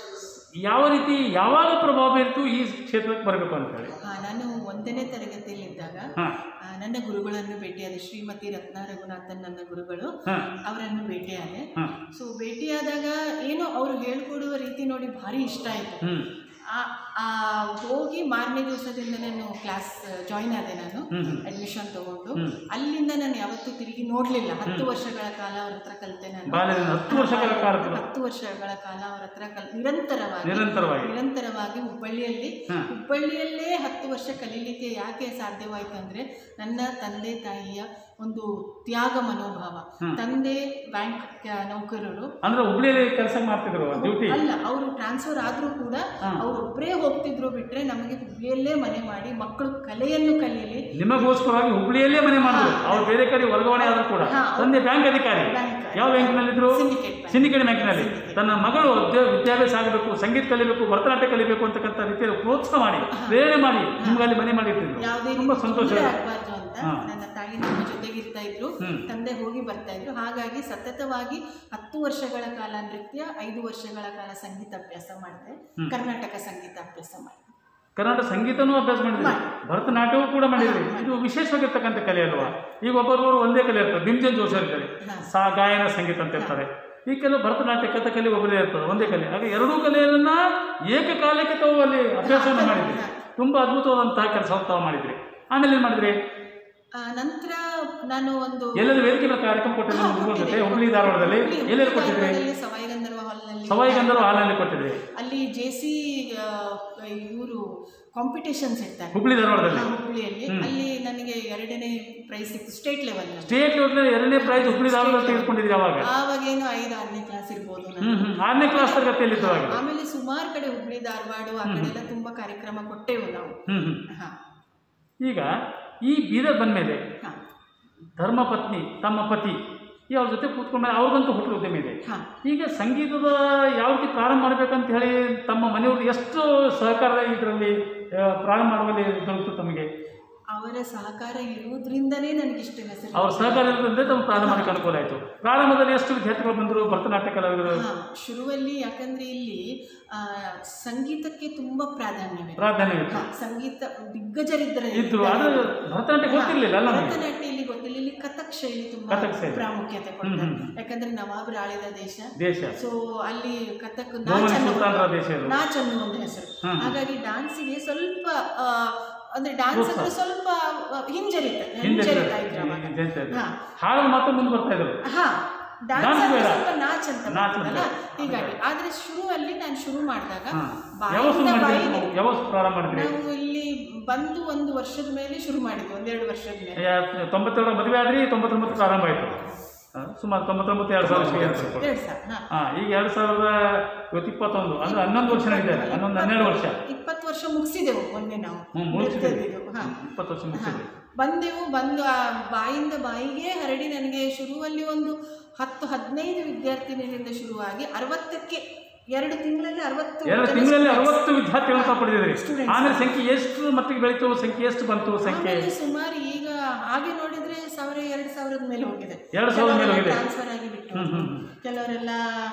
ಯಾವ ರೀತಿ ಯಾವಾಗ ಪ್ರಭಾವ ಬೀರಿತು ಈ ಕ್ಷೇತ್ರಕ್ಕೆ ಬರಬೇಕು ಅಂತ ಹೇಳಿ ಹಾ, ನಾನು ಒಂದನೇ ತರಗತಿಯಲ್ಲಿದ್ದಾಗ ಹಾಂ ಆ, ನನ್ನ ಗುರುಗಳನ್ನು ಭೇಟಿಯಾದೆ ಶ್ರೀಮತಿ ರತ್ನ ರಘುನಾಥನ್ ನನ್ನ ಗುರುಗಳು ಹಾಂ ಅವರನ್ನು ಭೇಟಿಯಾದೆ ಹಾಂ ಸೊ ಭೇಟಿಯಾದಾಗ ಏನೋ ಅವರು ಹೇಳ್ಕೊಡುವ ರೀತಿ ನೋಡಿ ಭಾರಿ ಇಷ್ಟ ಆಯಿತು ಹ್ಞೂ ಆ- ಆ ಹೋಗಿ ಮಾರನೇ ದಿವಸದಿಂದ ನಾನು ಕ್ಲಾಸ್ ಜಾಯಿನ್ ಆದೆ ನಾನು ಹ್ಮ್ ಹ್ಮ್. ಅಡ್ಮಿಷನ್ ತಗೊಂಡು ಹ್ಮ್. ಅಲ್ಲಿಂದ ನಾನು ಯಾವತ್ತೂ ತಿರುಗಿ ನೋಡಲಿಲ್ಲ ಹತ್ತು ವರ್ಷಗಳ ಕಾಲ ಅವ್ರ ಹತ್ರ ಕಲಿತೆ ನಾನು ಬಾಲ್ಯದಿಂದ ಹತ್ತು ವರ್ಷಗಳ ಕಾಲ ಹತ್ತು ವರ್ಷಗಳ ಕಾಲ ಅವ್ರ ಹತ್ರ ಕಲ್ ನಿರಂತರವಾಗಿ ನಿರಂತರವಾಗಿ ನಿರಂತರವಾಗಿ ಹುಬ್ಬಳ್ಳಿಯಲ್ಲಿ ಹಾ. ಹುಬ್ಬಳ್ಳಿಯಲ್ಲೇ ಹತ್ತು ವರ್ಷ ಕಲೀಲಿಕ್ಕೆ ಯಾಕೆ ಸಾಧ್ಯವಾಯಿತು ಅಂದರೆ ನನ್ನ ತಂದೆ ತಾಯಿಯ ಒಂದು ತ್ಯಾಗ ಮನೋಭಾವ ಹ್ಮ್. ತಂದೆ ಬ್ಯಾಂಕ್ ನೌಕರರು ಅಂದ್ರೆ ಹುಬ್ಳಿಯಲ್ಲಿ ಕೆಲಸ ಮಾಡ್ತಿದ್ರು ಡ್ಯೂಟಿ ಅಲ್ಲ ಅವರು ಟ್ರಾನ್ಸ್ಫರ್ ಆದರೂ ಕೂಡ ಹಾ. ಅವರೊಬ್ಬರೇ ಹೋಗ್ತಿದ್ರು ಬಿಟ್ರೆ ನಮಗೆ ಹುಬ್ಳಿಯಲ್ಲೇ ಮನೆ ಮಾಡಿ ಮಕ್ಕಳು ಕಲೆಯನ್ನು ಕಲೀಲಿ ನಿಮಗೋಸ್ಕರವಾಗಿ ಹುಬ್ಳಿಯಲ್ಲೇ ಮನೆ ಮಾಡಿದ್ರು ಹಾ. ಅವ್ರು ಬೇರೆ ಕಡೆ ವರ್ಗಾವಣೆ ಆದರೂ ಕೂಡ ಹಾ. ತಂದೆ ಬ್ಯಾಂಕ್ ಅಧಿಕಾರಿ ಬ್ಯಾಂಕ್ ಯಾವ ಬ್ಯಾಂಕಿನಲ್ಲಿದ್ರು Syndicate bank. ಸಿಂಡಿಕೇಟ್ ಬ್ಯಾಂಕಿನಲ್ಲಿ Syndicate. ತನ್ನ ಮಗಳು ಉದ್ಯೋಗ ವಿದ್ಯಾಭ್ಯಾಸ ಆಗಬೇಕು ಸಂಗೀತ ಕಲಿಬೇಕು ಭರತನಾಟ್ಯ ಕಲಿಬೇಕು ಅಂತಕ್ಕಂಥ ರೀತಿಯಲ್ಲಿ ಪ್ರೋತ್ಸಾಹ ಮಾಡಿ ಪ್ರೇರಣೆ ಮಾಡಿ ನಿಮ್ಗೆ ಅಲ್ಲಿ ಮನೆ ಮಾಡಿಟ್ಟಿದ್ರು ಯಾವುದೇ ತುಂಬಾ ರೀತಿ ಸಂತೋಷ ತೊಂದರೆ ಆಗಬಾರ್ದು ಅಂತ ಹಾ. ನನ್ನ ತಾಯಿ ನಮ್ಮ ಜೊತೆಗಿರ್ತಾ ಇದ್ರು ಹ್ಮ್. ತಂದೆ ಹೋಗಿ ಬರ್ತಾ ಇದ್ರು ಹಾಗಾಗಿ ಸತತವಾಗಿ ಹತ್ತು ವರ್ಷಗಳ ಕಾಲ ನೃತ್ಯ ಐದು ವರ್ಷಗಳ ಕಾಲ ಸಂಗೀತ ಅಭ್ಯಾಸ ಮಾಡಿದೆ ಹ್ಮ್. ಕರ್ನಾಟಕ ಸಂಗೀತ ಅಭ್ಯಾಸ ಮಾಡಿದೆ ಕರ್ನಾಟಕ ಸಂಗೀತನೂ ಅಭ್ಯಾಸ ಮಾಡಿದ್ರಿ ಮಾಡಿ. ಭರತನಾಟ್ಯವೂ ಕೂಡ ಮಾಡಿದ್ರಿ ಹಾ, ಮಾಡಿ. ಇದು ವಿಶೇಷವಾಗಿರ್ತಕ್ಕಂಥ ಕಲೆ ಅಲ್ವಾ ಈಗ ಒಬ್ಬರವರು ಒಂದೇ ಕಲೆ ಇರ್ತಾರೆ ಭೀಮಚಂದ್ ಜೋಶಿ ಇರ್ತಾರೆ ಹಾ. ಸಾ ಗಾಯನ ಸಂಗೀತ ಅಂತ ಇರ್ತಾರೆ ಈ ಕೆಲವು ಭರತನಾಟ್ಯ ಕಥಕಲಿ ಒಬ್ಬರೇ ಇರ್ತದೆ ಒಂದೇ ಕಲೆ ಹಾಗೆ ಎರಡೂ ಕಲೆಯನ್ನ ಏಕಕಾಲಕ್ಕೆ ತಾವು ಅಲ್ಲಿ ಅಭ್ಯಾಸವನ್ನು ಮಾಡಿದ್ರಿ ಹಾ. ತುಂಬ ಅದ್ಭುತವಾದಂತಹ ಕೆಲಸವನ್ನು ತಾವು ಮಾಡಿದ್ರಿ ಆಮೇಲೆ ಏನು ಮಾಡಿದ್ರಿ ಆ, ನಂತರ ನಾನು ಒಂದು ಎಲ್ಲೆಲ್ಲಿ ವೇದಿಕೆ ಮೇಲೆ ಕಾರ್ಯಕ್ರಮ ಕೊಟ್ಟಿದ್ರಿ ಹಾ, ನಿಮ್ಮ ಗುರುಗಳ ಜೊತೆ ಕೊಟ್ಟಿದ್ದೆ. ಹುಬ್ಳಿ ಧಾರವಾಡದಲ್ಲಿ ಹುಬ್ಳಿ- ಎಲ್ಲೆಲ್ಲಿ ಹುಬ್ಳಿ ಕೊಟ್ಟಿದ್ರಿ ಧಾರವಾಡದಲ್ಲಿ ಸವಾಯಿ ಗಂಧರ್ವ ಹಾಲ್ನಲ್ಲಿ ಸವಾಯಿ ಗಂಧರ್ವ ಹಾಲಲ್ಲಿ ಕೊಟ್ಟಿದ್ರಿ ಅಲ್ಲಿ ಜೆ ಸಿ ಇವರು ಕಾಂಪಿಟೇಷನ್ಸ್ ಇರ್ತಾರೆ ಹುಬ್ಳಿ ಧಾರವಾಡದಲ್ಲಿ ಆ, ಹುಬ್ಳಿಯಲ್ಲಿ ಹ್ಮ್. ಅಲ್ಲಿ ನನಗೆ ಎರಡನೇ ಪ್ರೈಸ್ ಸಿಕ್ತು ಸ್ಟೇಟ್ ಲೆವೆಲ್ ಸ್ಟೇಟ್ ಲೆವೆಲ್ ಎರಡನೇ ಪ್ರೈಸ್ ಹುಬ್ಳಿ ಧಾರವಾಡದಲ್ಲಿ ತೆಗೆದುಕೊಂಡಿದ್ರಿ ಅವಾಗ ಆವಾಗೇನು ಐದು ಆರನೇ ಕ್ಲಾಸ್ ಇರ್ಬೋದು ನಾನು ಹ್ಮ್ ಹ್ಮ್ ಆರನೇ ಕ್ಲಾಸ್ ತರಗತಿಯಲ್ಲಿ ಇದ್ದವಾಗ ಆಮೇಲೆ ಸುಮಾರು ಕಡೆ ಹುಬ್ಳಿ ಧಾರವಾಡ ಆ ಕಡೆ ಎಲ್ಲ ತುಂಬಾ ಕಾರ್ಯಕ್ರಮ ಕೊಟ್ಟೆವು ನಾವು ಹ್ಮ್ ಹ್ಮ್ ಹಾ ಈಗ ಈ ಬೀದರ್ ಬಂದಮೇಲೆ ಹಾ ಧರ್ಮಪತ್ನಿ ತಮ್ಮ ಪತಿ ಈ ಅವ್ರ ಜೊತೆ ಕೂತ್ಕೊಂಡ್ಮೇಲೆ ಅವ್ರಿಗಂತೂ ಹೋಟೆಲ್ ಉದ್ಯಮ ಇದೆ ಹಾ ಈಗ ಸಂಗೀತದ ಯಾವ ರೀತಿ ಪ್ರಾರಂಭ ಮಾಡಬೇಕಂತ ಹೇಳಿ ತಮ್ಮ ಮನೆಯವರು ಎಷ್ಟು ಸಹಕಾರ ಇದರಲ್ಲಿ ಆ, ಪ್ರಾರಂಭ ಮಾಡುವಲ್ಲಿ ದೊರಕಿತು ತಮಗೆ ಅವರ ಸಹಕಾರ ಇರುವುದರಿಂದನೇ ನನಗಿಷ್ಟು ಹೆಸರು ಅವ್ರ ಸಹಕಾರ ಇರೋದ್ರಿಂದ ತಮ್ಮ ಪ್ರಾರಂಭಕ್ಕೆ ಅನುಕೂಲ ಆಯಿತು ಪ್ರಾರಂಭದಲ್ಲಿ ಎಷ್ಟು ವಿದ್ಯಾರ್ಥಿಗಳು ಬಂದರು ಭರತನಾಟ್ಯ ಕಲಾವಿದರು ಹಾ, ಶುರುವಲ್ಲಿ ಯಾಕಂದ್ರೆ ಇಲ್ಲಿ ಆ, ಸಂಗೀತಕ್ಕೆ ತುಂಬಾ ಪ್ರಾಧಾನ್ಯವಿದೆ ಪ್ರಾಧಾನ್ಯವಿತ್ತು ಹಾ, ಸಂಗೀತ ದಿಗ್ಗಜರಿದ್ದರೆ ಇದ್ರು ಅದು ಭರತನಾಟ್ಯ ಗೊತ್ತಿರಲಿಲ್ಲ ಅಲ್ಲ ನಮಗೆ ಭರತನಾಟ್ಯ ಇಲ್ಲಿ ಗೊತ್ತಿಲ್ಲ ಇಲ್ಲಿ ಕಥಕ್ ಶೈಲಿ ತುಂಬಾ ಕಥಕ್ ಶೈಲಿ. ಪ್ರಾಮುಖ್ಯತೆ ಹ್ಮ್, ಕೊಡ್ತಾರೆ ಹ್ಮ್, ಹ್ಮ್. ಯಾಕಂದ್ರೆ ನವಾಬರ ಆಳಿದ ದೇಶ ದೇಶ ಸೊ ಅಲ್ಲಿ ಕಥಕ್ ಗೋಮನ ನಾಚ್ ಅನ್ನೋ ಸುಲ್ತಾನರ ದೇಶ ಇದು ನಾಚ್ ಅನ್ನೋ ಒಂದು ಹೆಸರು ಹ್ಮ್. ಹಾಗಾಗಿ ಡಾನ್ಸಿಗೆ ಸ್ವಲ್ಪ ಆ, ಅಂದ್ರೆ ಡಾನ್ಸ್ ಅಂದ್ರೆ ಸ್ವಲ್ಪ ಆ, ಹಿಂಜರಿತ ಹಿಂದೆ ಹಿಂಜರಿತಾ ಇದ್ರು ಅವಾಗ. ಜಯಂತಿ ಅದು. ಹಾ. ಹಾಡು ಮಾತ್ರ ಮುಂದೆ ಬರ್ತಾ ಇದ್ರು ಹಾ Dance ಡಾನ್ಸ್ ಅಂದ್ರೆ ಬೇಡ. ಸ್ವಲ್ಪ ನಾಚ್ ಅಂತ ನಾಚ್ ಬರ್ತದಲ್ಲ ಅಂತ. ಹೀಗಾಗಿ ಆದ್ರೆ ಶುರುವಲ್ಲಿ ನಾನು ಶುರು ಮಾಡಿದಾಗ ಹಾ. ಯಾವಾಗ ಶುರು ಬಾಯಿಂದ ಮಾಡಿದ್ರಿ ಬಾಯಿಗೆ ಯಾವಾಗ ಪ್ರಾರಂಭ ಮಾಡಿದ್ರಿ ನಾವು ಇಲ್ಲಿ ಬಂದು ಒಂದು ವರ್ಷದ ಮೇಲೆ ಶುರು ಮಾಡಿದ್ವಿ ಒಂದೆರಡು ವರ್ಷದ ಮೇಲೆ ಯಾ- ತೊಂಬತ್ತೇಳರ ಮದುವೆ ಆದ್ರಿ ತೊಂಬತ್ತೊಂಬತ್ತು ಪ್ರಾರಂಭ ಆಯಿತು ಸುಮಾರು ತೊಂಬತ್ತೊಂಬತ್ತು ಎರಡು ಸಾವಿರ ಇಸ್ವಿ ಅಂತ ತಿಳ್ಕೊಳ್ಳಿ. ಎರಡು ಸಾವಿರ ಹಾ ಹಾ ಈಗ ಎರಡು ಸಾವಿರದ ಇವತ್ತು ಇಪ್ಪತ್ತೊಂದು ಅಂದ್ರೆ ಹನ್ನೊಂದು ವರ್ಷ ನಡೀತಾ ಇದೆ ಹನ್ನೊಂದು ಹನ್ನೆರಡು ವರ್ಷ ಇಪ್ಪತ್ತು ವರ್ಷ ಮುಗಿಸಿದೆವು ಮೊನ್ನೆ ನಾವು ಹ್ಞೂ ಮುಗಿಸಿದ್ರಿ ನೃತ್ಯದಿದು. ಹಾ ಇಪ್ಪತ್ತು ವರ್ಷ ಮುಗಿಸಿದ್ರಿ ಬಂದೆವು ಬಂದು ಆ ಬಾಯಿಂದ ಬಾಯಿಗೆ ಹರಡಿ ನನಗೆ ಶುರುವಲ್ಲಿ ಒಂದು ಹತ್ತು ಹದಿನೈದು ವಿದ್ಯಾರ್ಥಿನಿಯರಿಂದ ಶುರುವಾಗಿ ಅರವತ್ತಕ್ಕೆ ಎರಡು ತಿಂಗಳಲ್ಲಿ ಅರವತ್ತು ಎರಡು ಜನ ತಿಂಗಳಲ್ಲಿ students. ಅರವತ್ತು ವಿದ್ಯಾರ್ಥಿಗಳು ತಾವು ಪಡೆದಿದ್ರಿ Students. ಆಮೇಲೆ ಸಂಖ್ಯೆ ಎಷ್ಟು ಮಟ್ಟಿಗೆ ಬೆಳೀತು ಸಂಖ್ಯೆ ಎಷ್ಟು ಬಂತು ಸಂಖ್ಯೆ ಆಮೇಲೆ ಸುಮಾರು ಈಗ ಹಾಗೆ ನೋಡಿದ್ರೆ ಸಾವಿರ ಎರಡು ಸಾವಿರದ ಮೇಲೆ ಹೋಗಿದೆ ಎರಡು ಸಾವಿರದ ಮೇಲೆ ಹೋಗಿದೆ. ಟ್ರಾನ್ಸ್ಫರ್ ಆಗಿ ಬಿಟ್ಟು ಹ್ಮ್, ಹ್ಮ್, ಹ್ಮ್. ಕೆಲವರೆಲ್ಲ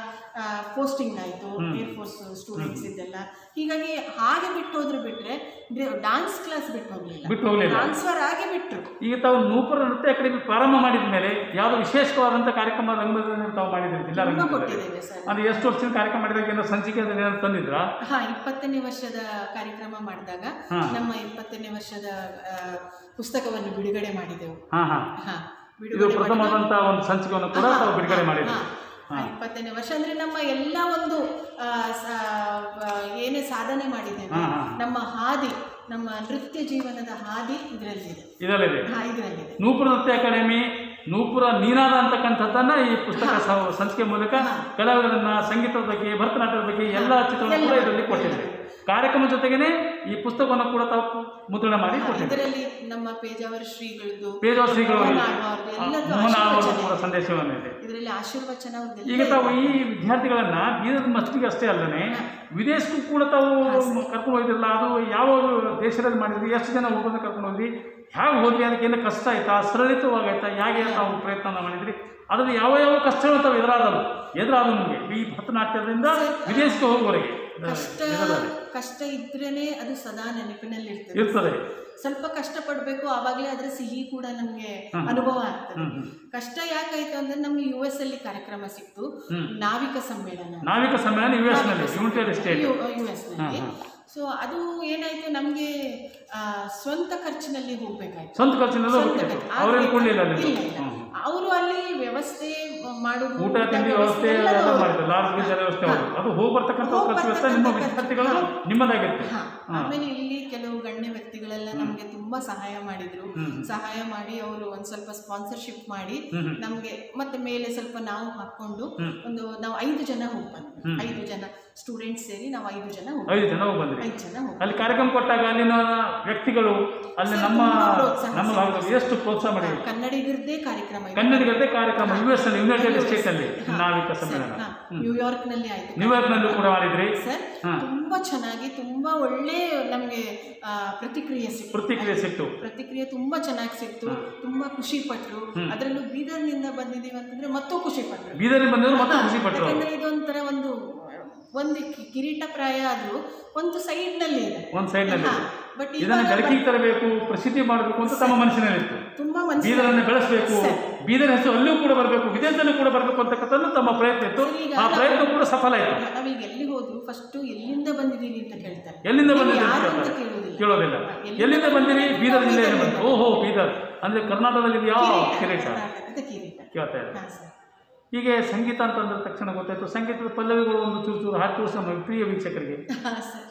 ಪೋಸ್ಟಿಂಗ್ ಆಯಿತು ಏರ್ ಫೋರ್ಸ್ ಸ್ಟೂಡೆಂಟ್ಸ್ ಇದೆಲ್ಲ ಹೀಗಾಗಿ ಹಾಗೆ ಬಿಟ್ಟು ಹೋದ್ರು ಬಿಟ್ರೆ ಡಾನ್ಸ್ ಕ್ಲಾಸ್ ಬಿಟ್ಟು ಹೋಗ್ಲಿಲ್ಲ ಬಿಟ್ಟು ಹೋಗ್ಲಿಲ್ಲ ಟ್ರಾನ್ಸ್ಫರ್ ಆಗಿ ಬಿಟ್ರು ಈಗ ತಾವು ನೂಪುರ ನೃತ್ಯ ಅಕಾಡೆಮಿ ಪ್ರಾರಂಭ ಮಾಡಿದ ಮೇಲೆ ಯಾವುದೋ ವಿಶೇಷವಾದಂಥ ಕಾರ್ಯಕ್ರಮ ರಂಗದಲ್ಲಿ ತಾವು ಮಾಡಿದ್ರಿ ಜಿಲ್ಲಾ ತುಂಬಾ ರಂಗದಲ್ಲಿ ಕೊಟ್ಟಿದ್ದೇವೆ ಸರ್ ಅಂದ್ರೆ ಎಷ್ಟು ವರ್ಷದ ಕಾರ್ಯಕ್ರಮ ಮಾಡಿದಾಗ ಏನೋ ಸಂಚಿಕೆ ಅದನ್ನ ಏನಾದ್ರು ತಂದಿದ್ರಾ ಹಾ ಇಪ್ಪತ್ತನೇ ವರ್ಷದ ಕಾರ್ಯಕ್ರಮ ಮಾಡಿದಾಗ ಹಾ. ನಮ್ಮ ಇಪ್ಪತ್ತನೇ ವರ್ಷದ ಆ, ಪುಸ್ತಕವನ್ನು ಬಿಡುಗಡೆ ಮಾಡಿದೆವು ಹಾ ಹಾ ಹಾ ಇದು ಬಿಡುಗಡೆ ಮಾಡಿದಾಗ- ಪ್ರಥಮವಾದಂಥ ಒಂದು ಸಂಚಿಕೆಯನ್ನು ಕೂಡ ಹಾ, ತಾವು ಬಿಡುಗಡೆ ಹಾ, ಮಾಡಿದ್ರಿ ಹಾ. ಆ, ಇಪ್ಪತ್ತನೇ ವರ್ಷ ಅಂದ್ರೆ ನಮ್ಮ ಎಲ್ಲ ಒಂದು ಆ, ಸ- ಆ, ಏನೇ ಸಾಧನೆ ಮಾಡಿದ್ದೇವೆ ಹಾ, ಹಾ. ನಮ್ಮ ಹಾದಿ ನಮ್ಮ ನೃತ್ಯ ಜೀವನದ ಹಾದಿ ಇದರಲ್ಲಿದೆ ಇದರಲ್ಲಿದೆ ಹಾ ಇದರಲ್ಲಿದೆ ನೂಪುರ ನೃತ್ಯ ಅಕಾಡೆಮಿ ನೂಪುರ ನೀನಾದ ಅಂತಕ್ಕಂಥದ್ದನ್ನ ಈ ಪುಸ್ತಕ ಸ- ಸಂಚಿಕೆ ಮೂಲಕ ಕಲಾವಿದರನ್ನ ಸಂಗೀತದ ಬಗ್ಗೆ ಭರತನಾಟ್ಯದ ಬಗ್ಗೆ ಎಲ್ಲ ಚಿತ್ರವನ್ನು ಕೂಡ ಇದರಲ್ಲಿ ಕೊಟ್ಟಿದೆ ಕಾರ್ಯಕ್ರಮ ಜೊತೆಗೇನೆ ಈ ಪುಸ್ತಕವನ್ನು ಕೂಡ ತಾವು ಮುದ್ರಣ ಮಾಡಿ ಕೊಟ್ಟಿದೆ ಇದರಲ್ಲಿ ನಮ್ಮ ಪೇಜಾವರ ಶ್ರೀಗಳದ್ದು ಪೇಜಾವ ಶ್ರೀಗಳು ಮೋಹನ ಆಳ್ವಾರ್ದು ಎಲ್ಲದೂ ಮೋಹನ ಆಳ್ವಾರ್ದು ಆಶೀರ್ವಚನ ಕೂಡ ಇದೆ. ಸಂದೇಶವನ್ನು ಇದೆ ಇದರಲ್ಲಿ ಆಶೀರ್ವಚನ ಅವ್ರದ್ದೆಲ್ಲ ಈಗ ತಾವು ಈ ವಿದ್ಯಾರ್ಥಿಗಳನ್ನ ಬೀದರ್ ಮಸ್ತಿಗೆ ಅಷ್ಟೇ ಅಲ್ಲದೆ ವಿದೇಶಕ್ಕೂ ಕೂಡ ತಾವು ಕರ್ಕೊಂಡು ಹೋಗಿದ್ರಲ್ಲ ಅದು ಯಾವ ದೇಶದಲ್ಲಿ ಮಾಡಿದ್ರಿ ಎಷ್ಟು ಜನ ಹುಡುಗರನ್ನ ಕರ್ಕೊಂಡು ಹೋದ್ರಿ ಹೇಗೆ ಹೋದ್ರಿ ಅದಕ್ಕೆ ಏನು ಕಷ್ಟ ಆಯ್ತಾ ಸರಳಿತವಾಗಾಯ್ತಾ ಹೇಗೆ ತಾವು ಪ್ರಯತ್ನ ಮಾಡಿದ್ರಿ ಅದರಲ್ಲಿ ಯಾವ ಯಾವ ಕಷ್ಟಗಳು ತಾವು ಎದುರಾದವು ಎದುರಾದವು ನಿಮಗೆ ಈ ಭರತನಾಟ್ಯದಿಂದ ವಿದೇಶಕ್ಕೆ ಹೋಗುವವರೆಗೆ ಕಷ್ಟ ಕಷ್ಟ ಇದ್ರೇನೆ ಅದು ಸದಾ ನೆನಪಿನಲ್ಲಿ ಇರ್ತದೆ ಇರ್ತದೆ ಸ್ವಲ್ಪ ಕಷ್ಟ ಪಡ್ಬೇಕು ಆವಾಗಲೇ ಅದ್ರ ಸಿಹಿ ಕೂಡ ನಮ್ಗೆ ಅನುಭವ ಆಗ್ತದೆ ಕಷ್ಟ ಯಾಕಾಯ್ತು ಅಂದ್ರೆ ನಮ್ಗೆ ಯು ಎಸ್ ಅಲ್ಲಿ ಕಾರ್ಯಕ್ರಮ ಸಿಕ್ತು ನಾವಿಕ ಸಮ್ಮೇಳನ ನಾವಿಕ ಸಮ್ಮೇಳನ ಯು ಎಸ್ ನಲ್ಲಿ ಯುನೈಟೆಡ್ ಸ್ಟೇಟ್ ಯು ಎಸ್ ನಲ್ಲಿ ಸೊ ಅದು ಏನಾಯ್ತು ನಮ್ಗೆ ಆ, ಸ್ವಂತ ಖರ್ಚಿನಲ್ಲಿ ಹೋಗ್ಬೇಕಾಯ್ತು ಸ್ವಂತ ಖರ್ಚಿನಲ್ಲಿ ಸ್ವಂತ ಹೋಗ್ತಿತ್ತು ಖರ್ಚು. ಅವ್ರೇನು ಆದ್ರೆ ಕೊಡ್ಲಿಲ್ಲ ಅಲ್ಲಿ ಇಲ್ಲ, ಇಲ್ಲ. ಅವರು ಅಲ್ಲಿ ವ್ಯವಸ್ಥೆ ಮಾಡುದು ಊಟ ತಿಂಡಿ ವ್ಯವಸ್ಥೆ ಎಲ್ಲದೂ ಎಲ್ಲ ಅವ್ರು. ಮಾಡಿದ್ರು ಲಾಡ್ಜ್ ಗೀಜ್ ಎಲ್ಲ ವ್ಯವಸ್ಥೆ ಅವರು ಅದು ಹೋಗಿ ಬರ್ತಕ್ಕಂಥ ಹೋಗ್ ಖರ್ಚು ವೆಚ್ಚ ನಿಮ್ಮ ಬರ್ತಕ್ಕಂಥ ವಿದ್ಯಾರ್ಥಿಗಳು ಖರ್ಚು. ನಿಮ್ಮದಾಗಿತ್ತು ಹಾ. ಆಮೇಲೆ ಇಲ್ಲಿ ಕೆಲವು ಗಣ್ಯ ವ್ಯಕ್ತಿಗಳೆಲ್ಲ ನಮ್ಗೆ ತುಂಬಾ ಸಹಾಯ ಮಾಡಿದ್ರು ಸಹಾಯ ಮಾಡಿ ಅವರು ಒಂದ್ ಸ್ವಲ್ಪ ಸ್ಪಾನ್ಸರ್ಶಿಪ್ ಮಾಡಿ ನಮ್ಗೆ ಮತ್ತೆ ಮೇಲೆ ಸ್ವಲ್ಪ ನಾವು ಹಾಕೊಂಡು ಒಂದು ನಾವು ಐದು ಜನ ಹೋಗಿ ಬಂದ್ವಿ ಐದು ಜನ ಸ್ಟೂಡೆಂಟ್ಸ್ ಸೇರಿ ನಾವು ಐದು ಜನ ಹೋಗಿ ಐದು ಜನ ಹೋಗಿ ಬಂದ್ರಿ ಐದು ಜನ ಹೋಗಿ ಅಲ್ಲಿ ಕಾರ್ಯಕ್ರಮ ಕೊಟ್ಟಾಗ ಅಲ್ಲಿನ ವ್ಯಕ್ತಿಗಳು ಅಲ್ಲಿ ಸರ್, ನಮ್ಮ ತುಂಬಾ ಪ್ರೋತ್ಸಾಹ ನಮ್ಮ ಭಾಗದಲ್ಲಿ ಎಷ್ಟು ಪ್ರೋತ್ಸಾಹ ಮಾಡಿ ಕನ್ನಡಿಗರದೇ ಕಾರ್ಯಕ್ರಮ ಇದು. ಕನ್ನಡಿಗರದೇ ಕಾರ್ಯಕ್ರಮ ಯು ಎಸ್ ಅಲ್ಲಿ ಯುನೈಟೆಡ್ ಸ್ಟೇಟ್ಸ್ ಅಲ್ಲಿ ಹಾ. ನಾವಿಕ ಸಮ್ಮೇಳನ ಹಾ, ನ್ಯೂಯಾರ್ಕ್ ನಲ್ಲಿ ಆಯ್ತು ನ್ಯೂಯಾರ್ಕ್ ನಲ್ಲೂ ಕೂಡ ಮಾಡಿದ್ರಿ ಸರ್ ಹಾ. ತುಂಬಾ ಚೆನ್ನಾಗಿ ತುಂಬಾ ಒಳ್ಳೆ ನಮ್ಗೆ ಆ, ಪ್ರತಿಕ್ರಿಯೆ ಸಿಕ್ತು ಪ್ರತಿಕ್ರಿಯೆ ಸಿಕ್ತು ಪ್ರತಿಕ್ರಿಯೆ ತುಂಬಾ ಚೆನ್ನಾಗಿ ಸಿಕ್ತು ತುಂಬಾ ಖುಷಿ ಪಟ್ರು ಅದರಲ್ಲೂ ಬೀದರ್ನಿಂದ ಬಂದಿದೀವಿ ಅಂತಂದ್ರೆ ಮತ್ತೂ ಖುಷಿ ಪಟ್ರು ಬೀದರ್ನಿಂದ ಬಂದವರು ಮತ್ತೆ ಖುಷಿ ಪಟ್ಟರು ಯಾಕಂದ್ರೆ ಇದೊಂಥರ ಒಂದು ಒಂದು ಕಿ- ಕಿರೀಟ ಪ್ರಾಯ ಆದ್ರೂ ಒಂದು ಸೈಡ್ ನಲ್ಲಿ ಇದೆ ಒಂದ್ ಸೈಡ್ ನಲ್ಲಿ ಬಟ್ ಇದನ್ನ ಬೆಳಕಿಗೆ ತರಬೇಕು ಪ್ರಸಿದ್ಧಿ ಮಾಡಬೇಕು ಅಂತ ತಮ್ಮ ಮನಸ್ಸಿನಲ್ಲಿತ್ತು ತುಂಬಾ ಮನಸ್ಸು ಬೀದರನ್ನು ಬೆಳೆಸಬೇಕು ಬೀದರ್ ಹೆಸರು ಅಲ್ಲೂ ಕೂಡ ಬರಬೇಕು ವಿದೇಶದಲ್ಲೂ ಕೂಡ ಬರಬೇಕು ಅಂತಕ್ಕಂಥದ್ದು ತಮ್ಮ ಪ್ರಯತ್ನ ಇತ್ತು ಆ ಪ್ರಯತ್ನ ಕೂಡ ಸಫಲ ಆಯಿತು ನಾವೀಗ ಎಲ್ಲಿ ಹೋದ್ರು ಫಸ್ಟ್ ಎಲ್ಲಿಂದ ಬಂದಿದ್ದೀವಿ ಅಂತ ಕೇಳ್ತಾರೆ ಎಲ್ಲಿಂದ ನೀವು ಬಂದಿದ್ದೀರಿ ಯಾರು ಅಂತ ಅಂತ ಕೇಳ್ತಾರೆ. ಕೇಳೋದಿಲ್ಲ ಕೇಳೋದಿಲ್ಲ ಎಲ್ಲಿಂದ ಎಲ್ಲಿಂದ ಬಂದಿರಿ ಬಂದಿರಿ? ಬೀದರ್ ಜಿಲ್ಲೆಯಿಂದ ಬೀದರ್ ಬಂತು ಓಹೋ ಬೀದರ್ ಅಂದ್ರೆ ಕರ್ನಾಟಕದಲ್ಲಿ ಯಾವ ಕಿರೀಟ ಕರ್ನಾಟಕದ ಕಿರೀಟ ಕೇಳ್ತಾ ಇದೆ ಹಾ ಸರ್ ಹೀಗೆ ಸಂಗೀತ ಅಂತಂದ ತಕ್ಷಣ ಗೊತ್ತಾಯ್ತು ಸಂಗೀತದ ಪಲ್ಲವಿಗಳು ಒಂದು ಚೂರು ಚೂರು ಹಾಕಿ ತೋರಿಸಿ ನಮ್ಮ ಪ್ರಿಯ ವೀಕ್ಷಕರಿಗೆ ಹಾ ಸರ್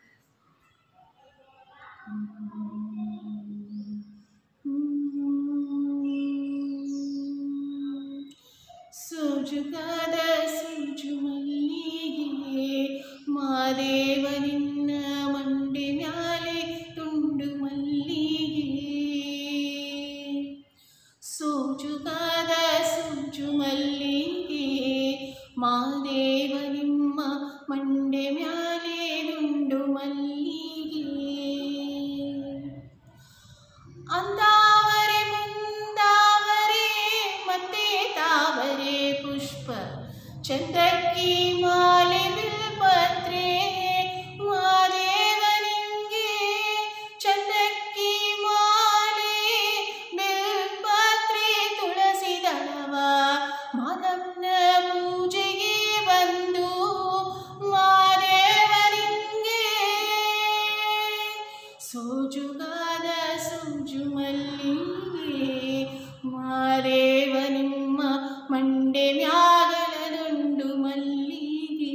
ಸೋಜುಗಾದ ಸೂಜು ಮಲ್ಲಿಗೆ ಮಾದೇವ ನಿನ್ನ ಮಂಡೆ ಮ್ಯಾಲೆ ತುಂಡು ಮಲ್ಲಿಗೆ ಸೋಜುಗಾದ ಸೂಜು ಮಲ್ಲಿಗೆ ಮಾದೇವ ನಿಮ್ಮ ಮಂಡೆ ಮ್ಯಾಲೆ ದುಂಡು ಮಲ್ಲಿಗೆ ಚಂದಕ್ಕಿ ಮಾಲೆ ಬಿಲ್ಪತ್ರೆ ಮಾದೇವನಿಂಗೆ ಚಂದಕ್ಕಿ ಮಾಲೆ ಬಿಲ್ಪತ್ರೆ ತುಳಸಿ ದಳವ ಮಾದಮ್ಮನ ಪೂಜೆಗೆ ಬಂದು ಮಾದೇವನಿಂಗೆ ಸೋಜುಗಾದ ಸೂಜು ಮಲ್ಲಿಗೆ ಮಾರೇವ ನಿಮ್ಮ ಮಂಡೆ ಮ್ಯಾಗಲ ದುಂಡು ಮಲ್ಲಿಗೆ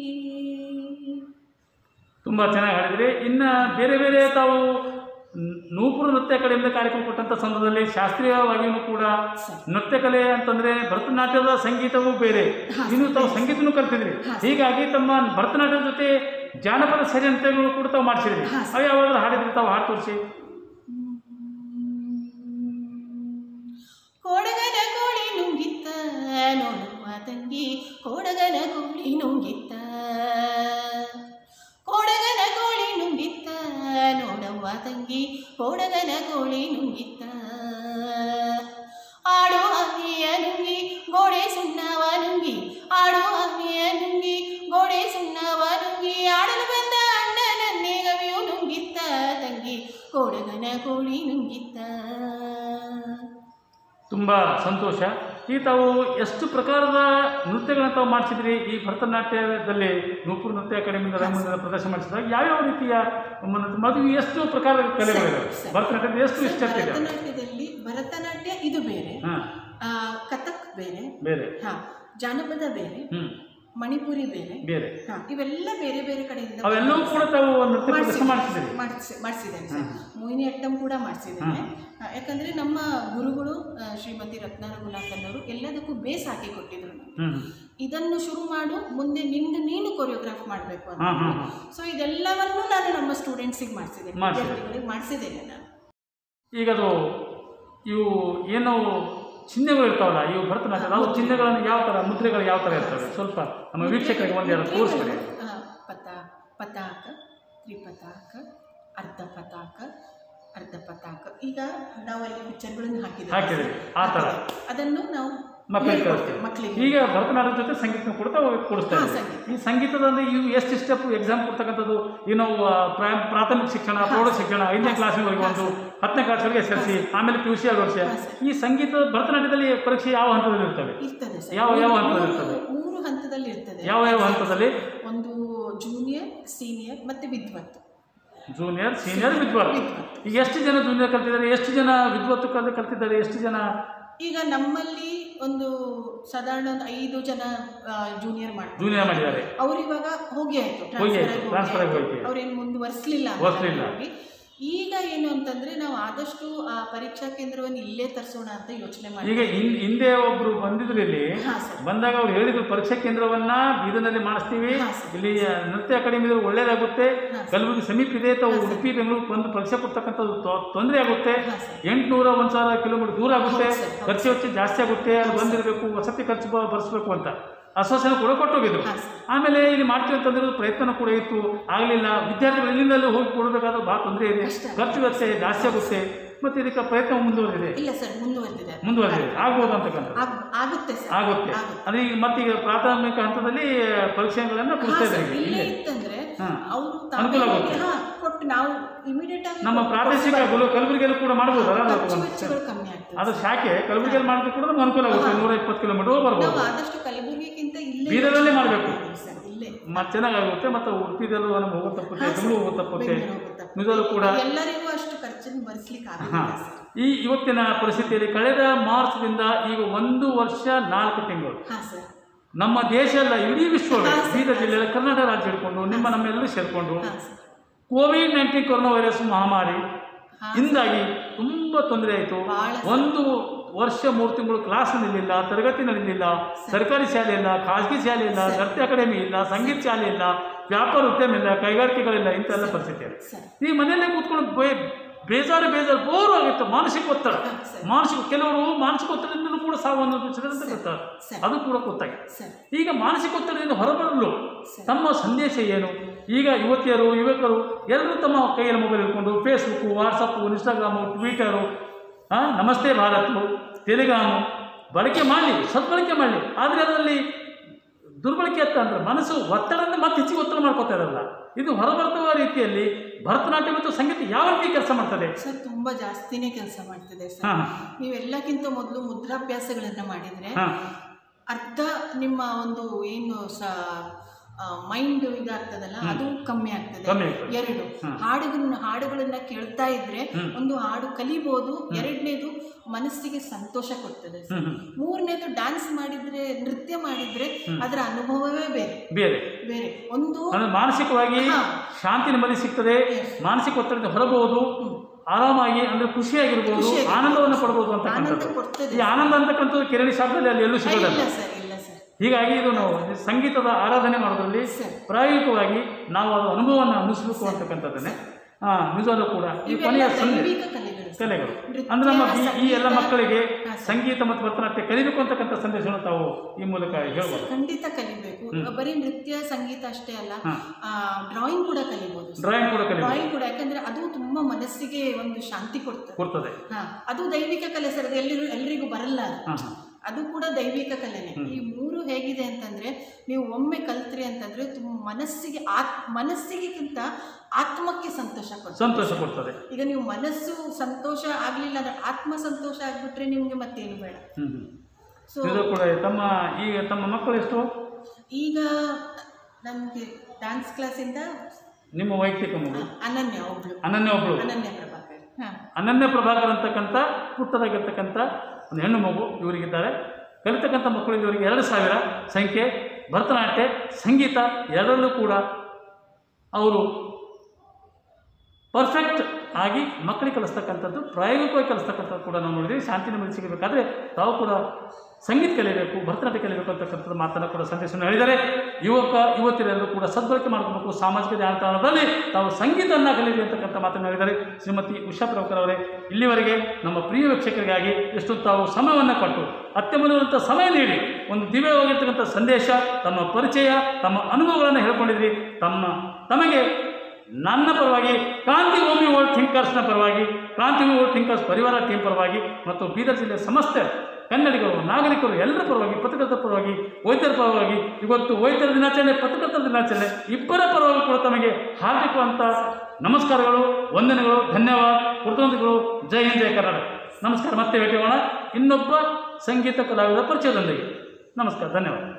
ತುಂಬ ಚೆನ್ನಾಗಿ ಹಾಡಿದ್ರಿ ಇನ್ನು ಬೇರೆ ಬೇರೆ ತಾವು ನ್- ನೂಪುರ ನೃತ್ಯ ಕಡೆಯಿಂದ ಕಾರ್ಯಕ್ರಮ ಕೊಟ್ಟಂಥ ಸಂದರ್ಭದಲ್ಲಿ ಶಾಸ್ತ್ರೀಯವಾಗಿಯೂ ಕೂಡ ನೃತ್ಯ ಕಲೆ ಅಂತಂದ್ರೆ ಭರತನಾಟ್ಯದ ಸಂಗೀತವೂ ಬೇರೆ ಇನ್ನು ತಾವು ಸಂಗೀತನೂ ಕಲ್ತಿದ್ರಿ ಹೀಗಾಗಿ ತಮ್ಮ ಭರತನಾಟ್ಯದ ಜೊತೆ ಜಾನಪದ ಸರಿ ನೃತ್ಯಗಳು ಕೂಡ ತಾವು ಮಾಡಿಸಿದ್ರಿ ಅವು ಯಾವಾಗಲೂ ಹಾಡಿದ್ರಿ ತಾವು ಹಾಡು ತೋರಿಸಿ ಕೋಡಗನ ಕೋಳಿ ನುಂಗಿತ್ತ ನೋಡುವ ತಂಗಿ ಕೋಡಗನ ಕೋಳಿ ನುಂಗಿತ್ತ ಕೋಡಗನ ಕೋಳಿ ನುಂಗಿತ್ತ ನೋಡವ್ವ ತಂಗಿ ಕೋಡಗನ ಕೋಳಿ ನುಂಗಿತ್ತ ಆಡು ಹಂಗಿಯ ನುಂಗಿ ಗೋಡೆ ಸುಣ್ಣವ ನುಂಗಿ ಆಡು ಹಂಗಿಯ ನುಂಗಿ ಗೋಡೆ ಸುಣ್ಣವ ನುಂಗಿ ಆಡಲು ಬಂದ ಅಣ್ಣನನ್ನೇ ಗವಿಯು ನುಂಗಿತ್ತ ತಂಗಿ ಕೋಡಗನ ಕೋಳಿ ನುಂಗಿತ್ತ ತುಂಬ ಸಂತೋಷ ಈ ತಾವು ಎಷ್ಟು ಪ್ರಕಾರದ ನೃತ್ಯಗಳನ್ನು ತಾವು ಮಾಡಿಸಿದ್ರಿ ಈ ಭರತನಾಟ್ಯದಲ್ಲಿ ನೂಪುರ ನೃತ್ಯ ಅಕಾಡೆಮಿಯಿಂದ ರಂಗಮಂದಿರ ಪ್ರದರ್ಶನ ಮಾಡಿಸಿದಾಗ ಯಾವ್ಯಾವ ರೀತಿಯ ಮ- ಮದುವೆ ಎಷ್ಟು ಪ್ರಕಾರದ ಕಲೆಗಳಿವೆ ಭರತನಾಟ್ಯದ ಎಷ್ಟು ಇಷ್ಟ ಇದೆ ಭರತನಾಟ್ಯದಲ್ಲಿ ಭರತನಾಟ್ಯ ಇದು ಬೇರೆ ಹಾಂ ಆ, ಕಥಕ್ ಬೇರೆ ಬೇರೆ ಹಾ ಜಾನಪದ ಬೇರೆ ಹ್ಞೂ ಮಣಿಪುರಿ ಬೇರೆ ಬೇರೆ ಹಾ ಇವೆಲ್ಲ ಬೇರೆ ಬೇರೆ ಕಡೆಯಿಂದ ಅವೆಲ್ಲವೂ ಕೂಡ ತಾವು ನೃತ್ಯ ಪ್ರದರ್ಶನ ಮಾಡಿಸಿದ್ರಿ ಮಾಡಿಸಿ ಮಾಡಿಸಿದ್ದೇನೆ ಸರ್ ಮೋಹಿನಿ ಅಟ್ಟಂ ಕೂಡ ಮಾಡಿಸಿದ್ದೇನೆ ಆ, ಯಾಕಂದ್ರೆ ನಮ್ಮ ಗುರುಗಳು ಆ, ಶ್ರೀಮತಿ ರತ್ನ ರಘುನಾಥನ್ ಅವರು ಎಲ್ಲದಕ್ಕೂ ಬೇಸ್ ಹಾಕಿ ಕೊಟ್ಟಿದ್ರು ನಮ್ಗೆ. ಹ್ಞೂ ಇದನ್ನು ಶುರು ಮಾಡು ಮುಂದೆ ನಿಂದು ನೀನು ಕೊರಿಯೋಗ್ರಾಫ್ ಮಾಡಬೇಕು ಅಂತ ಹಾಂ ಹಾಂ ಹಾಂ ಸೊ ಇದೆಲ್ಲವನ್ನೂ ನಾನು ನಮ್ಮ ಸ್ಟೂಡೆಂಟ್ಸಿಗೆ ಮಾಡಿಸಿದ್ದೇನೆ ಮಾಡ್ಸಿದೆ. ವಿದ್ಯಾರ್ಥಿಗಳಿಗೆ ಮಾಡಿಸಿದ್ದೇನೆ ನಾನು ಈಗ ಅದು ಇವು ಏನು ಚಿಹ್ನೆಗಳು ಇರ್ತಾವಲ್ಲ ಇವು ಭರತನಾಟ್ಯ ನಾವು ಚಿಹ್ನೆಗಳನ್ನು ಯಾವ ಥರ ಮುದ್ರೆಗಳು ಯಾವ ಥರ ಇರ್ತವೆ ಸ್ವಲ್ಪ ನಮ್ಮ ವೀಕ್ಷಕರಿಗೆ ಒಂದು ಎರಡು ತೋರಿಸ್ತಾರೆ ಆ, ಪತಾ ಪತಾಕ ತ್ರಿಪತಾಕ ಅರ್ಧ ಪತಾಕ ಅರ್ಧ ಪತಾಕ ಈಗ ನಾವು ಅಲ್ಲಿ ಪಿಕ್ಚರ್ಗಳನ್ನು ಹಾಕಿದ್ದೇವೆ ಹಾಕಿದ್ರಿ ಆ ಥರ ಅದನ್ನು ನಾವು ಮಕ್ಕಳಿಗೆ ಹೇಳ್ಕೊಡ್ತೇವೆ ಕಲಿಸ್ತೀವಿ ಮಕ್ಕಳಿಗೆ ಈಗ ಭರತನಾಟ್ಯದ ಜೊತೆ ಸಂಗೀತ ಕೂಡ ತಾವು ಕೊಡಿಸ್ತಾ ಹಾ, ಇದ್ದೀವಿ ಸಂಗೀತ. ಈ ಸಂಗೀತದಲ್ಲಿ ಇವು ಎಷ್ಟು ಸ್ಟೆಪ್ ಎಕ್ಸಾಮ್ ಕೊಡ್ತಕ್ಕಂಥದ್ದು ಏನು ಆ, ಪ್ರಾ- ಪ್ರಾಥಮಿಕ ಶಿಕ್ಷಣ ಪ್ರೌಢ ಶಿಕ್ಷಣ ಐದನೇ ಕ್ಲಾಸಿನವರೆಗೆ ಒಂದು ಹತ್ತನೇ ಕ್ಲಾಸ್ವರೆಗೆ ಎಸ್ ಎಲ್ ಸಿ ಆಮೇಲೆ ಪಿ ಯು ಸಿ ವರ್ಷ ಹಾ, ಸರ್. ಈ ಸಂಗೀತ ಭರತನಾಟ್ಯದಲ್ಲಿ ಪರೀಕ್ಷೆ ಯಾವ ಹಂತದಲ್ಲಿ ಇರ್ತವೆ ಇರ್ತದೆ ಸರ್ ಯಾವ- ಯಾವ ಮೂರು- ಹಂತದಲ್ಲಿ ಇರ್ತದೆ? ಮೂರು ಹಂತದಲ್ಲಿ ಇರ್ತದೆ ಯಾವ ಯಾವ ಹಂತದಲ್ಲಿ ಒಂದು ಜೂನಿಯರ್ ಸೀನಿಯರ್ ಮತ್ತೆ ವಿದ್ವತ್ ಜೂನಿಯರ್ ಸೀನಿಯರ್ ವಿದ್ವತ್ ಈಗ ಎಷ್ಟು ಜನ ಜೂನಿಯರ್ ಕಲ್ತಿದ್ದಾರೆ ಎಷ್ಟು ಜನ ವಿದ್ವತ್ತು ಕಲ್ ಕಲ್ತಿದ್ದಾರೆ ಎಷ್ಟು ಜನ ಈಗ ನಮ್ಮಲ್ಲಿ ಒಂದು ಸಾಧಾರಣ ಒಂದು ಐದು ಜನ ಜೂನಿಯರ್ ಮಾಡ್ತಾರೆ ಜೂನಿಯರ್ ಮಾಡಿದ್ದಾರೆ ಅವ್ರು ಇವಾಗ ಹೋಗಿ ಆಯ್ತು ಹೋಗಿ ಆಯ್ತು, transfer ಆಗಿ ಹೋಗಿ. ಅವ್ರೇನು ಮುಂದುವರಿಸಲಿಲ್ಲ ವರ್ಸ್ಲಿಲ್ಲ. ಈಗ ಏನು ಅಂತಂದ್ರೆ ನಾವು ಆದಷ್ಟು ಆ ಪರೀಕ್ಷಾ ಕೇಂದ್ರವನ್ನು ಇಲ್ಲೇ ತರಿಸೋಣ ಅಂತ ಯೋಚನೆ ಈಗ ಮಾಡಿ ಹಿಂ- ಹಿಂದೆ ಒಬ್ರು ಬಂದಿದ್ರು ಇಲ್ಲಿ ಹಾ ಸರ್ ಬಂದಾಗ ಅವ್ರು ಹೇಳಿದ್ರು ಪರೀಕ್ಷಾ ಕೇಂದ್ರವನ್ನ ಬೀದರ್ನಲ್ಲಿ ಮಾಡಿಸ್ತೀವಿ ಹಾ, ಸರ್. ಇಲ್ಲಿ ನೃತ್ಯ ಅಕಾಡೆಮಿ ಇದ್ರೆ ಒಳ್ಳೇದಾಗುತ್ತೆ ಹಾ, ಸರ್. ಕಲಬುರಗಿ ಸಮೀಪ ಇದೆ ತಾವು ಉಡುಪಿ ಬೆಂಗಳೂರು ಬಂದು ಪರೀಕ್ಷೆ ಕೊಡ್ತಕ್ಕಂಥದ್ದು ತೊ- ತೊಂದರೆ ಆಗುತ್ತೆ ಹಾ, ಸರ್. ಎಂಟುನೂರ ಒಂದು ಸಾವಿರ ಕಿಲೋಮೀಟರ್ ದೂರ ಆಗುತ್ತೆ ಹೌದು, ಸರ್. ಹೌದು, ಖರ್ಚು ವೆಚ್ಚ ಜಾಸ್ತಿ ಆಗುತ್ತೆ ಅಲ್ಲಿ ಬಂದಿರಬೇಕು ವಸತಿ ಖರ್ಚು ಬ- ಭರಿಸ್ಬೇಕು ಅಂತ ಆಶ್ವಾಸನೆ ಕೂಡ ಕೊಟ್ಟೋಗಿದ್ರು ಹಾ, ಸರ್. ಆಮೇಲೆ ಇಲ್ಲಿ ಮಾಡ್ತೀವಿ ಅಂತಂದಿರೋದು ಪ್ರಯತ್ನ ಕೂಡ ಇತ್ತು ಆಗಲಿಲ್ಲ ವಿದ್ಯಾರ್ಥಿಗಳು ಇಲ್ಲಿಂದಲೇ ಹೋಗಿ ಕೊಡಬೇಕಾದ್ರೆ ಭಾಳ ತೊಂದರೆ ಇದೆ ಕಷ್ಟ. ಖರ್ಚು ವೆಚ್ಚ ಜಾಸ್ತಿ ಆಗುತ್ತೆ ಮತ್ತು ಇದಕ್ಕೆ ಪ್ರಯತ್ನ ಮುಂದುವರೆದಿದೆ ಇಲ್ಲ ಸರ್ ಮುಂದುವರೆದಿದೆ ಮುಂದುವರೆದಿದೆ ಆಗ್ಬೋದು ಅಂತಕ್ಕಂಥ ಆಗ್- ಆಗುತ್ತೆ ಸರ್ ಆಗುತ್ತೆ ಅಂದ್ರೆ ಈಗ ಮತ್ತೀಗ ಪ್ರಾಥಮಿಕ ಹಂತದಲ್ಲಿ ಪರೀಕ್ಷೆಗಳನ್ನ ಹಾ, ಕೊಡ್ತಾ ಸರ್. ಇದ್ದಾರೆ ಇಲ್ಲೇ ಇಲ್ಲೇ ಇತ್ತಂದ್ರೆ ಹಾ. ಅವರು ಅನುಕೂಲ ಆಗುತ್ತೆ. ಕೊಟ್ಟು ನಾವು ಇಮಿಡಿಯೇಟ್ ಆಗಿ ನಮ್ಮ ಕೊಟ್ಟು- ಪ್ರಾದೇಶಿಕ ಗುಲು ಕಲಬುರಗಿಯಲ್ಲಿ ಕೂಡ ಮಾಡ್ಬೋದು ಅಲ್ಲ ಖರ್ಚು ವೆಚ್ಚಗಳು ಕಮ್ಮಿ ಆಗ್ತದೆ ಅದು ಶಾಖೆ ಕಲಬುರಗಿಯಲ್ಲಿ ಮಾಡಿದ್ರು ಕೂಡ ನಮ್ಗೆ ಅನುಕೂಲ ಆಗುತ್ತೆ ನೂರ ಇಪ್ಪತ್ತು ಕಿಲೋಮೀಟರ್ ಬರ್ಬೋದು ನಾವು ಆದಷ್ಟು ಕಲಬುರಗಿಗಿಂತ ಇಲ್ಲೇ ಬೀದರಲ್ಲೇ ಮಾಡ್ಬೇಕು. ಸರ್ ಇಲ್ಲೇ ಮತ್ತೆ ಚೆನ್ನಾಗಾಗುತ್ತೆ ಮತ್ತು ಉಡುಪಿದಲ್ಲೂ ನಮ್ಗೆ ಹೋಗೋ ತಪ್ಪುತ್ತೆ ಬೆಂಗಳೂರು ಹೋಗೋ ತಪ್ಪುತ್ತೆ ಬೆಂಗಳೂರು ಹೋಗೋ ತಪ್ಪುತ್ತೆ. ಮಿಜೋಲು ಕೂಡ ಎಲ್ಲರಿಗೂ ಅಷ್ಟು ಖರ್ಚನ್ನು ಭರಿಸ್ಲಿಕ್ಕೆ ಹಾ ಆಗೋದಿಲ್ಲ ಸರ್ ಈ ಇವತ್ತಿನ ಪರಿಸ್ಥಿತಿಯಲ್ಲಿ ಕಳೆದ ಮಾರ್ಚ್ದಿಂದ ಈಗ ಒಂದು ವರ್ಷ ನಾಲ್ಕು ತಿಂಗಳು ಹಾ ಸರ್ ನಮ್ಮ ದೇಶ ಅಲ್ಲ ಇಡೀ ವಿಶ್ವವೇ ಹಾ, ಸರ್. ಬೀದರ್ ಜಿಲ್ಲೆಯಲ್ಲಿ ಕರ್ನಾಟಕ ರಾಜ್ಯ ಹಿಡ್ಕೊಂಡು ನಿಮ್ಮ ನಮ್ಮೆಲ್ಲರೂ ಸೇರಿಕೊಂಡು ಹಾ sir Covid nineteen corona virus ಮಹಾಮಾರಿ ಹಾ. ಇಂದಾಗಿ ತುಂಬ ತೊಂದರೆ ಆಯಿತು ಬಹಳ ಒಂದು ವರ್ಷ ಮೂರು ತಿಂಗಳು ಕ್ಲಾಸ್ ನಡೀಲಿಲ್ಲ ತರಗತಿ ನಡೀಲಿಲ್ಲ ಸರ್ಕಾರಿ ಶಾಲೆ ಇಲ್ಲ ಖಾಸಗಿ ಶಾಲೆ ಇಲ್ಲ ನೃತ್ಯ ಅಕಾಡೆಮಿ ಇಲ್ಲ ಸಂಗೀತ ಶಾಲೆ ಇಲ್ಲ ವ್ಯಾಪಾರ ಉದ್ಯಮ ಇಲ್ಲ ಕೈಗಾರಿಕೆಗಳಿಲ್ಲ ಇಂಥೆಲ್ಲ ಪರಿಸ್ಥಿತಿ ಇದೆ ಸರ್ ಈ ಮನೆಯಲ್ಲೇ ಕೂತ್ಕೊಂಡು ಬೇ ಬೇಜಾರು ಬೇಜಾರು ಬೋರು ಆಗಿತ್ತು ಮಾನಸಿಕ ಒತ್ತಡ ಸರ್. ಮಾನಸಿಕ ಕೆಲವರು ಮಾನಸಿಕ ಒತ್ತಡದಿಂದಲೂ ಕೂಡ ಸಾವು ಅನುಭವಿಸಿದ್ರೆ ಅಂತ ಗೊತ್ತಾರೆ ಸರ್. ಅದು ಕೂಡ ಗೊತ್ತಾಗಿದೆ ಸರ್ ಈಗ ಮಾನಸಿಕ ಒತ್ತಡದಿಂದ ಹೊರಬರಲು ಸರಿ. ತಮ್ಮ ಸಂದೇಶ ಏನು ಈಗ ಯುವತಿಯರು ಯುವಕರು ಎಲ್ಲರೂ ತಮ್ಮ ಕೈಯಲ್ಲಿ ಮೊಬೈಲ್ ಇಟ್ಕೊಂಡು ಫೇಸ್ಬುಕ್ಕು ವಾಟ್ಸಪ್ಪು ಇನ್ಸ್ಟಾಗ್ರಾಮು ಟ್ವಿಟರು ಆ, ನಮಸ್ತೆ ಭಾರತ್ ಟೆಲಿಗ್ರಾಮು ಬಳಕೆ ಮಾಡಲಿ ಸದ್ಬಳಕೆ ಮಾಡಲಿ ಆದರೆ ಅದರಲ್ಲಿ ದುರ್ಬಳಕೆಯತ್ತ ಅಂದ್ರೆ ಮನಸ್ಸು ಒತ್ತಡದಿಂದ ಮತ್ತೆ ಹೆಚ್ಚಿಗೆ ಒತ್ತಡ ಮಾಡ್ಕೋತಾ ಇರಲ್ಲ ಇದು ಹೊರಬರ್ತವ ರೀತಿಯಲ್ಲಿ ಭರತನಾಟ್ಯ ಮತ್ತು ಸಂಗೀತ ಯಾವ ರೀತಿ ಕೆಲಸ ಮಾಡ್ತದೆ ಸರ್ ತುಂಬ ಜಾಸ್ತಿನೇ ಕೆಲಸ ಮಾಡ್ತಿದೆ ಸರ್ ಹಾಂ ನೀವೆಲ್ಲಕ್ಕಿಂತ ಮೊದಲು ಮುದ್ರಾಭ್ಯಾಸಗಳನ್ನು ಮಾಡಿದರೆ ಹಾಂ ಅರ್ಧ ನಿಮ್ಮ ಒಂದು ಏನು ಸ ಮೈಂಡ್ ಇದಾಗ್ತದಲ್ಲ ಅದು ಕಮ್ಮಿ ಆಗ್ತದೆ ಕಮ್ಮಿ ಆಗ್ತದೆ. ಎರಡು ಹ್ಮ್. ಹಾಡುಗಳನ್ನ ಹಾಡುಗಳನ್ನ ಕೇಳ್ತಾ ಇದ್ರೆ ಹ್ಮ್. ಒಂದು ಹಾಡು ಕಲಿಬೋದು ಎರಡನೇದು ಮನಸ್ಸಿಗೆ ಸಂತೋಷ ಕೊಡ್ತದೆ ಸರ್. ಹ್ಮ್ ಹ್ಮ್ ಮೂರನೇದು ಡ್ಯಾನ್ಸ್ ಮಾಡಿದ್ರೆ ನೃತ್ಯ ಮಾಡಿದ್ರೆ ಅದರ ಅನುಭವವೇ ಬೇರೆ ಬೇರೆ ಬೇರೆ ಒಂದು ಅಂದ್ರೆ ಮಾನಸಿಕವಾಗಿ ಹಾ. ಶಾಂತಿ ನೆಮ್ಮದಿ ಸಿಗ್ತದೆ ಮಾನಸಿಕ ಒತ್ತಡದಿಂದ ಹೊರಬಹುದು ಆರಾಮಾಗಿ ಅಂದ್ರೆ ಖುಷಿಯಾಗಿರ್ಬೋದು ಖುಷಿಯಾಗಿರ್ಬೋದು. ಆನಂದವನ್ನು ಪಡ್ಬೋದು ಆನಂದ ಅಂತಕ್ಕಂಥದ್ದು ಕೊಡ್ತದೆ ಈ ಆನಂದ ಅಂತಕ್ಕಂಥದ್ದು ಕೆರಳಿ ಶಾಸ್ತ್ರದಲ್ಲಿ ಅಲ್ಲಿ ಎಲ್ಲೂ ಸಿಗೋದಲ್ಲ ಇಲ್ಲ ಸರ್ ಇಲ್ಲ ಸರ್ ಹೀಗಾಗಿ ಇದು ನಾವು ಸಂಗೀತದ ಆರಾಧನೆ ಮಾಡೋದ್ರಲ್ಲಿ ಸರಿ. ಪ್ರಾಯೋಗಿಕವಾಗಿ ನಾವು ಅದು ಅನುಭವವನ್ನು ಅನುಸರಿಸಬೇಕು ಅಂತಕ್ಕಂಥದ್ದನ್ನೇ ಆ, ನಿಜವಾಗ್ಲೂ ಕೂಡ ಈ ಇವೆಲ್ಲ ಕೊನೆಯ ಸಂಧಿ ದೈವಿಕ ಕಲೆಗಳು ಸರ್. ಕಲೆಗಳು ನೃತ್ಯ, ಅಂದ್ರೆ ನಮ್ಮ ಈ- ಈ ಎಲ್ಲ ಸಂಗೀತ, ಮಕ್ಕಳಿಗೆ ಹಾ, ಸರ್. ಸಂಗೀತ ಮತ್ತು ಭರತನಾಟ್ಯ ಕಲಿಬೇಕು ಅಂತಕ್ಕಂಥ ಸಂದೇಶವನ್ನು ತಾವು ಈ ಮೂಲಕ ಹೇಳ್ಬೋದು ಖಂಡಿತ ಕಲಿಬೇಕು ಬರೀ ನೃತ್ಯ ಸಂಗೀತ ಅಷ್ಟೇ ಅಲ್ಲ ಹಾ. ಡ್ರಾಯಿಂಗ್ ಕೂಡ ಕಲಿಬಹುದು ಡ್ರಾಯಿಂಗ್ ಕೂಡ ಕಲಿಬೇಕು ಡ್ರಾಯಿಂಗ್ ಕೂಡ ಯಾಕಂದ್ರೆ ಅದು ತುಂಬಾ ಮನಸ್ಸಿಗೆ ಒಂದು ಶಾಂತಿ ಕೊಡ್ತದೆ ಕೊಡ್ತದೆ ಹಾ ಅದು ದೈವಿಕ ಕಲೆ ಸರ್ ಅದು ಎಲ್ಲರಿಗೂ ಎಲ್ರಿಗೂ ಬರಲ್ಲ ಅದು. ಹಾ ಹಾ ಅದು ಕೂಡ ದೈವಿಕ ಕಲೆನೇ ಈ ಮೂರು ಹೇಗಿದೆ ಅಂತಂದ್ರೆ ನೀವು ಒಮ್ಮೆ ಕಲ್ತ್ರಿ ಅಂತಂದ್ರೆ ತುಂಬ ಮನಸ್ಸಿಗೆ ಆತ್ ಮನಸ್ಸಿಗಿಂತ ಆತ್ಮಕ್ಕೆ ಸಂತೋಷ ಕೊಡ್ತದೆ ಸಂತೋಷ ಕೊಡ್ತದೆ ಈಗ ನೀವು ಮನಸ್ಸು ಸಂತೋಷ ಆಗ್ಲಿಲ್ಲ ಅಂದ್ರೆ ಆತ್ಮ ಸಂತೋಷ ಆಗ್ಬಿಟ್ರೆ ನಿಮ್ಗೆ ಮತ್ತೇನು ಬೇಡ ಹ್ಮ್ ಹ್ಮ್. ಸೊ ಇದು ಕೂಡ ತಮ್ಮ ಈಗ ತಮ್ಮ ಮಕ್ಕಳು ಎಷ್ಟು ಈಗ ನಮಗೆ ಡ್ಯಾನ್ಸ್ ಕ್ಲಾಸಿಂದ ನಿಮ್ಮ ವೈಯಕ್ತಿಕ ಮಗು ಅನನ್ಯ ಒಬ್ಳು ಅನನ್ಯ ಒಬ್ಳು ಅನನ್ಯ ಪ್ರಭಾಕರ್ ಹಾ ಅನನ್ಯ ಪ್ರಭಾಕರ್ ಅಂತಕ್ಕಂಥ ಪುಟ್ಟದಾಗಿರ್ತಕ್ಕಂಥ ಒಂದು ಹೆಣ್ಣು ಮಗು ಇವರಿಗಿದ್ದಾರೆ ಕಲಿತಕ್ಕಂಥ ಮಕ್ಕಳಿಗೆ ಇವರಿಗೆ ಎರಡು ಸಾವಿರ ಸಂಖ್ಯೆ ಭರತನಾಟ್ಯ ಸಂಗೀತ ಎರಡರಲ್ಲೂ ಕೂಡ ಅವರು ಪರ್ಫೆಕ್ಟ್ ಆಗಿ ಮಕ್ಕಳಿಗೆ ಕಲಿಸ್ತಕ್ಕಂಥದ್ದು ಪ್ರಾಯೋಗಿಕವಾಗಿ ಕಲಿಸ್ತಕ್ಕಂಥದ್ದು ಕೂಡ ನಾವು ನೋಡಿದ್ದೀವಿ ಶಾಂತಿ ನೆಮ್ಮದಿ ಸಿಗಬೇಕಾದ್ರೆ ತಾವು ಕೂಡ ಸಂಗೀತ ಕಲಿಯಬೇಕು ಭರತನಾಟ್ಯ ಕಲಿಯಬೇಕು ಅಂತಕ್ಕಂಥದ್ದು ಮಾತನ್ನು ಕೂಡ ಸಂದೇಶವನ್ನು ಹೇಳಿದ್ದಾರೆ ಯುವಕ ಯುವತಿಯರೆಲ್ಲರೂ ಕೂಡ ಸದ್ಬಳಕೆ ಮಾಡ್ಕೋಬೇಕು ಸಾಮಾಜಿಕ ಜಾಲತಾಣದಲ್ಲಿ ತಾವು ಸಂಗೀತವನ್ನು ಕಲಿಯಲಿ ಅಂತಕ್ಕಂಥ ಮಾತನ್ನು ಹೇಳಿದ್ದಾರೆ ಶ್ರೀಮತಿ ಉಷಾ ಪ್ರಭುಕರ್ ಅವರೇ ಇಲ್ಲಿವರೆಗೆ ನಮ್ಮ ಪ್ರಿಯ ವೀಕ್ಷಕರಿಗಾಗಿ ಎಷ್ಟು ತಾವು ಸಮಯವನ್ನು ಕೊಟ್ಟು ಅತ್ಯಮೂಲ್ಯವಂತ ಸಮಯ ನೀಡಿ ಒಂದು ದಿವ್ಯವಾಗಿರ್ತಕ್ಕಂಥ ಸಂದೇಶ ತಮ್ಮ ಪರಿಚಯ ತಮ್ಮ ಅನುಭವಗಳನ್ನು ಹೇಳ್ಕೊಂಡಿದ್ರಿ ತಮ್ಮ ತಮಗೆ ನನ್ನ ಪರವಾಗಿ ಕ್ರಾಂತಿ ಓಮಿ ವರ್ಲ್ಡ್ ಥಿಂಕರ್ಸ್ನ ಪರವಾಗಿ ಕ್ರಾಂತಿ ಓಮಿ ವರ್ಲ್ಡ್ ಥಿಂಕರ್ಸ್ ಪರಿವಾರ ಟೀಮ್ ಪರವಾಗಿ ಮತ್ತು ಬೀದರ್ ಜಿಲ್ಲೆಯ ಸಮಸ್ತ ಕನ್ನಡಿಗರು ನಾಗರಿಕರು ಎಲ್ಲರ ಪರವಾಗಿ ಪತ್ರಕರ್ತರ ಪರವಾಗಿ ವೈದ್ಯರ ಪರವಾಗಿ ಇವತ್ತು ವೈದ್ಯರ ದಿನಾಚರಣೆ ಪತ್ರಕರ್ತರ ದಿನಾಚರಣೆ ಇಬ್ಬರ ಪರವಾಗಿ ಕೂಡ ತಮಗೆ ಹಾರ್ದಿಕವಂತ ನಮಸ್ಕಾರಗಳು ವಂದನೆಗಳು ಧನ್ಯವಾದ ಕೃತಜ್ಞತೆಗಳು ಜೈ ಹಿಂದ್ ಜೈ ಕರ್ನಾಟಕ ನಮಸ್ಕಾರ ಮತ್ತೆ ಭೇಟಿಯೋಣ ಇನ್ನೊಬ್ಬ ಸಂಗೀತ ಕಲಾವಿದರ ಪರಿಚಯದೊಂದಿಗೆ ನಮಸ್ಕಾರ ಧನ್ಯವಾದ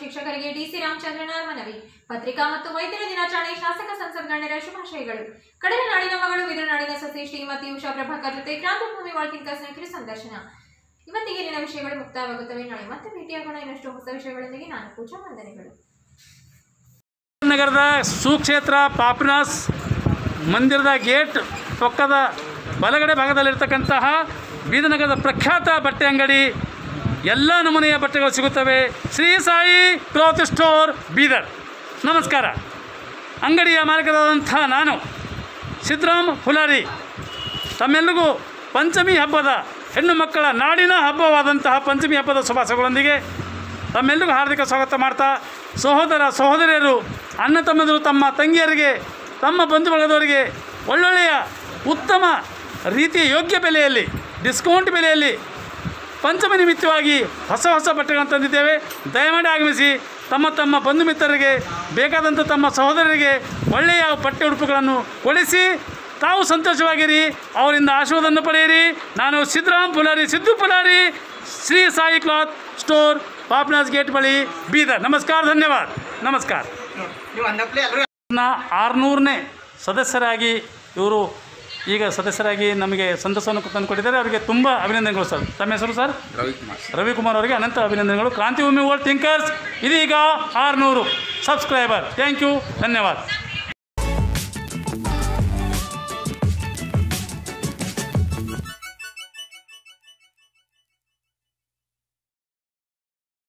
ಶಿಕ್ಷಕರಿಗೆ ಡಿಸಿ ರಾಮಚಂದ್ರನ ಮನವಿ ಪತ್ರಿಕಾ ಮತ್ತು ವೈದ್ಯರ ದಿನಾಚರಣೆ ಶಾಸಕ ಸಂಸತ್ ಗಣ್ಯರ ಶುಭಾಶಯಗಳು ಕಡಲ ನಾಡಿನ ಮಗಳು ನಾಡಿನ ಸೊಸೆ ಶ್ರೀಮತಿ ಉಷಾ ಪ್ರಭಾಕರ್ ಜೊತೆ ಕ್ರಾಂತಿಭೂಮಿ ವಾಲ್ಕಿಂಕರ್ ಸ್ನೇಹಿತರು ಸಂದರ್ಶನ ಇವತ್ತಿಗೆ ನಿನ್ನ ವಿಷಯಗಳು ಮುಕ್ತಾಯವಾಗುತ್ತವೆ ನಾಳೆ ಮತ್ತೆ ಭೇಟಿಯಾಗೋಣ ಇನ್ನಷ್ಟು ಹೊಸ ವಿಷಯಗಳೊಂದಿಗೆ ನಾನು ಪೂಜಾ ವಂದನೆಗಳು ನಗರದ ಸುಕ್ಷೇತ್ರ ಪಾಪ್ನಾಸ್ ಮಂದಿರದ ಗೇಟ್ ಪಕ್ಕದ ಬಲಗಡೆ ಭಾಗದಲ್ಲಿರ್ತಕ್ಕಂತಹ ಬೀದನಗರದ ಪ್ರಖ್ಯಾತ ಬಟ್ಟೆ ಅಂಗಡಿ ಎಲ್ಲ ನಮೂನೆಯ ಬಟ್ಟೆಗಳು ಸಿಗುತ್ತವೆ ಶ್ರೀ ಸಾಯಿ ಕ್ಲಾತ್ ಸ್ಟೋರ್ ಬೀದರ್ ನಮಸ್ಕಾರ ಅಂಗಡಿಯ ಮಾಲೀಕರಾದಂಥ ನಾನು ಸಿದ್ದರಾಮ್ ಹುಲಾರಿ ತಮ್ಮೆಲ್ಲರಿಗೂ ಪಂಚಮಿ ಹಬ್ಬದ ಹೆಣ್ಣು ಮಕ್ಕಳ ನಾಡಿನ ಹಬ್ಬವಾದಂತಹ ಪಂಚಮಿ ಹಬ್ಬದ ಶುಭಾಶಯಗಳೊಂದಿಗೆ ತಮ್ಮೆಲ್ಲರಿಗೂ ಹಾರ್ದಿಕ ಸ್ವಾಗತ ಮಾಡ್ತಾ ಸಹೋದರ ಸಹೋದರಿಯರು ಅಣ್ಣ ತಮ್ಮಂದಿರು ತಮ್ಮ ತಂಗಿಯರಿಗೆ ತಮ್ಮ ಬಂಧು ಬಳಗದವರಿಗೆ ಒಳ್ಳೊಳ್ಳೆಯ ಉತ್ತಮ ರೀತಿಯ ಯೋಗ್ಯ ಬೆಲೆಯಲ್ಲಿ ಡಿಸ್ಕೌಂಟ್ ಬೆಲೆಯಲ್ಲಿ ಪಂಚಮ ನಿಮಿತ್ತವಾಗಿ ಹೊಸ ಹೊಸ ಬಟ್ಟೆಗಳನ್ನು ತಂದಿದ್ದೇವೆ ದಯಮಾಡಿ ಆಗಮಿಸಿ ತಮ್ಮ ತಮ್ಮ ಬಂಧು ಮಿತ್ರರಿಗೆ ಬೇಕಾದಂಥ ತಮ್ಮ ಸಹೋದರರಿಗೆ ಒಳ್ಳೆಯ ಬಟ್ಟೆ ಉಡುಪುಗಳನ್ನು ಕೊಡಿಸಿ ತಾವು ಸಂತೋಷವಾಗಿರಿ ಅವರಿಂದ ಆಶೀರ್ವಾದವನ್ನು ಪಡೆಯಿರಿ ನಾನು Siddaram Pulari Siddu Pulari Shri Sai cloth store Papnas gate ಬಳಿ ಬೀದರ್ ನಮಸ್ಕಾರ ಧನ್ಯವಾದ ನಮಸ್ಕಾರ ಆರುನೂರನೇ ಸದಸ್ಯರಾಗಿ ಇವರು ಈಗ ಸದಸ್ಯರಾಗಿ ನಮಗೆ ಸಂತಸವನ್ನು ತಂದುಕೊಟ್ಟಿದ್ದಾರೆ ಅವರಿಗೆ ತುಂಬ ಅಭಿನಂದನೆಗಳು ಸರ್ ತಮ್ಮ ಹೆಸರು ಸರ್ ರವಿಕುಮಾರ್ ಅವರಿಗೆ ಅನಂತ ಅಭಿನಂದನೆಗಳು ಕ್ರಾಂತಿಭೂಮಿ ವರ್ಲ್ಡ್ ಥಿಂಕರ್ಸ್ ಇದೀಗ ಆರುನೂರು ಸಬ್ಸ್ಕ್ರೈಬರ್ ಥ್ಯಾಂಕ್ ಯು ಧನ್ಯವಾದ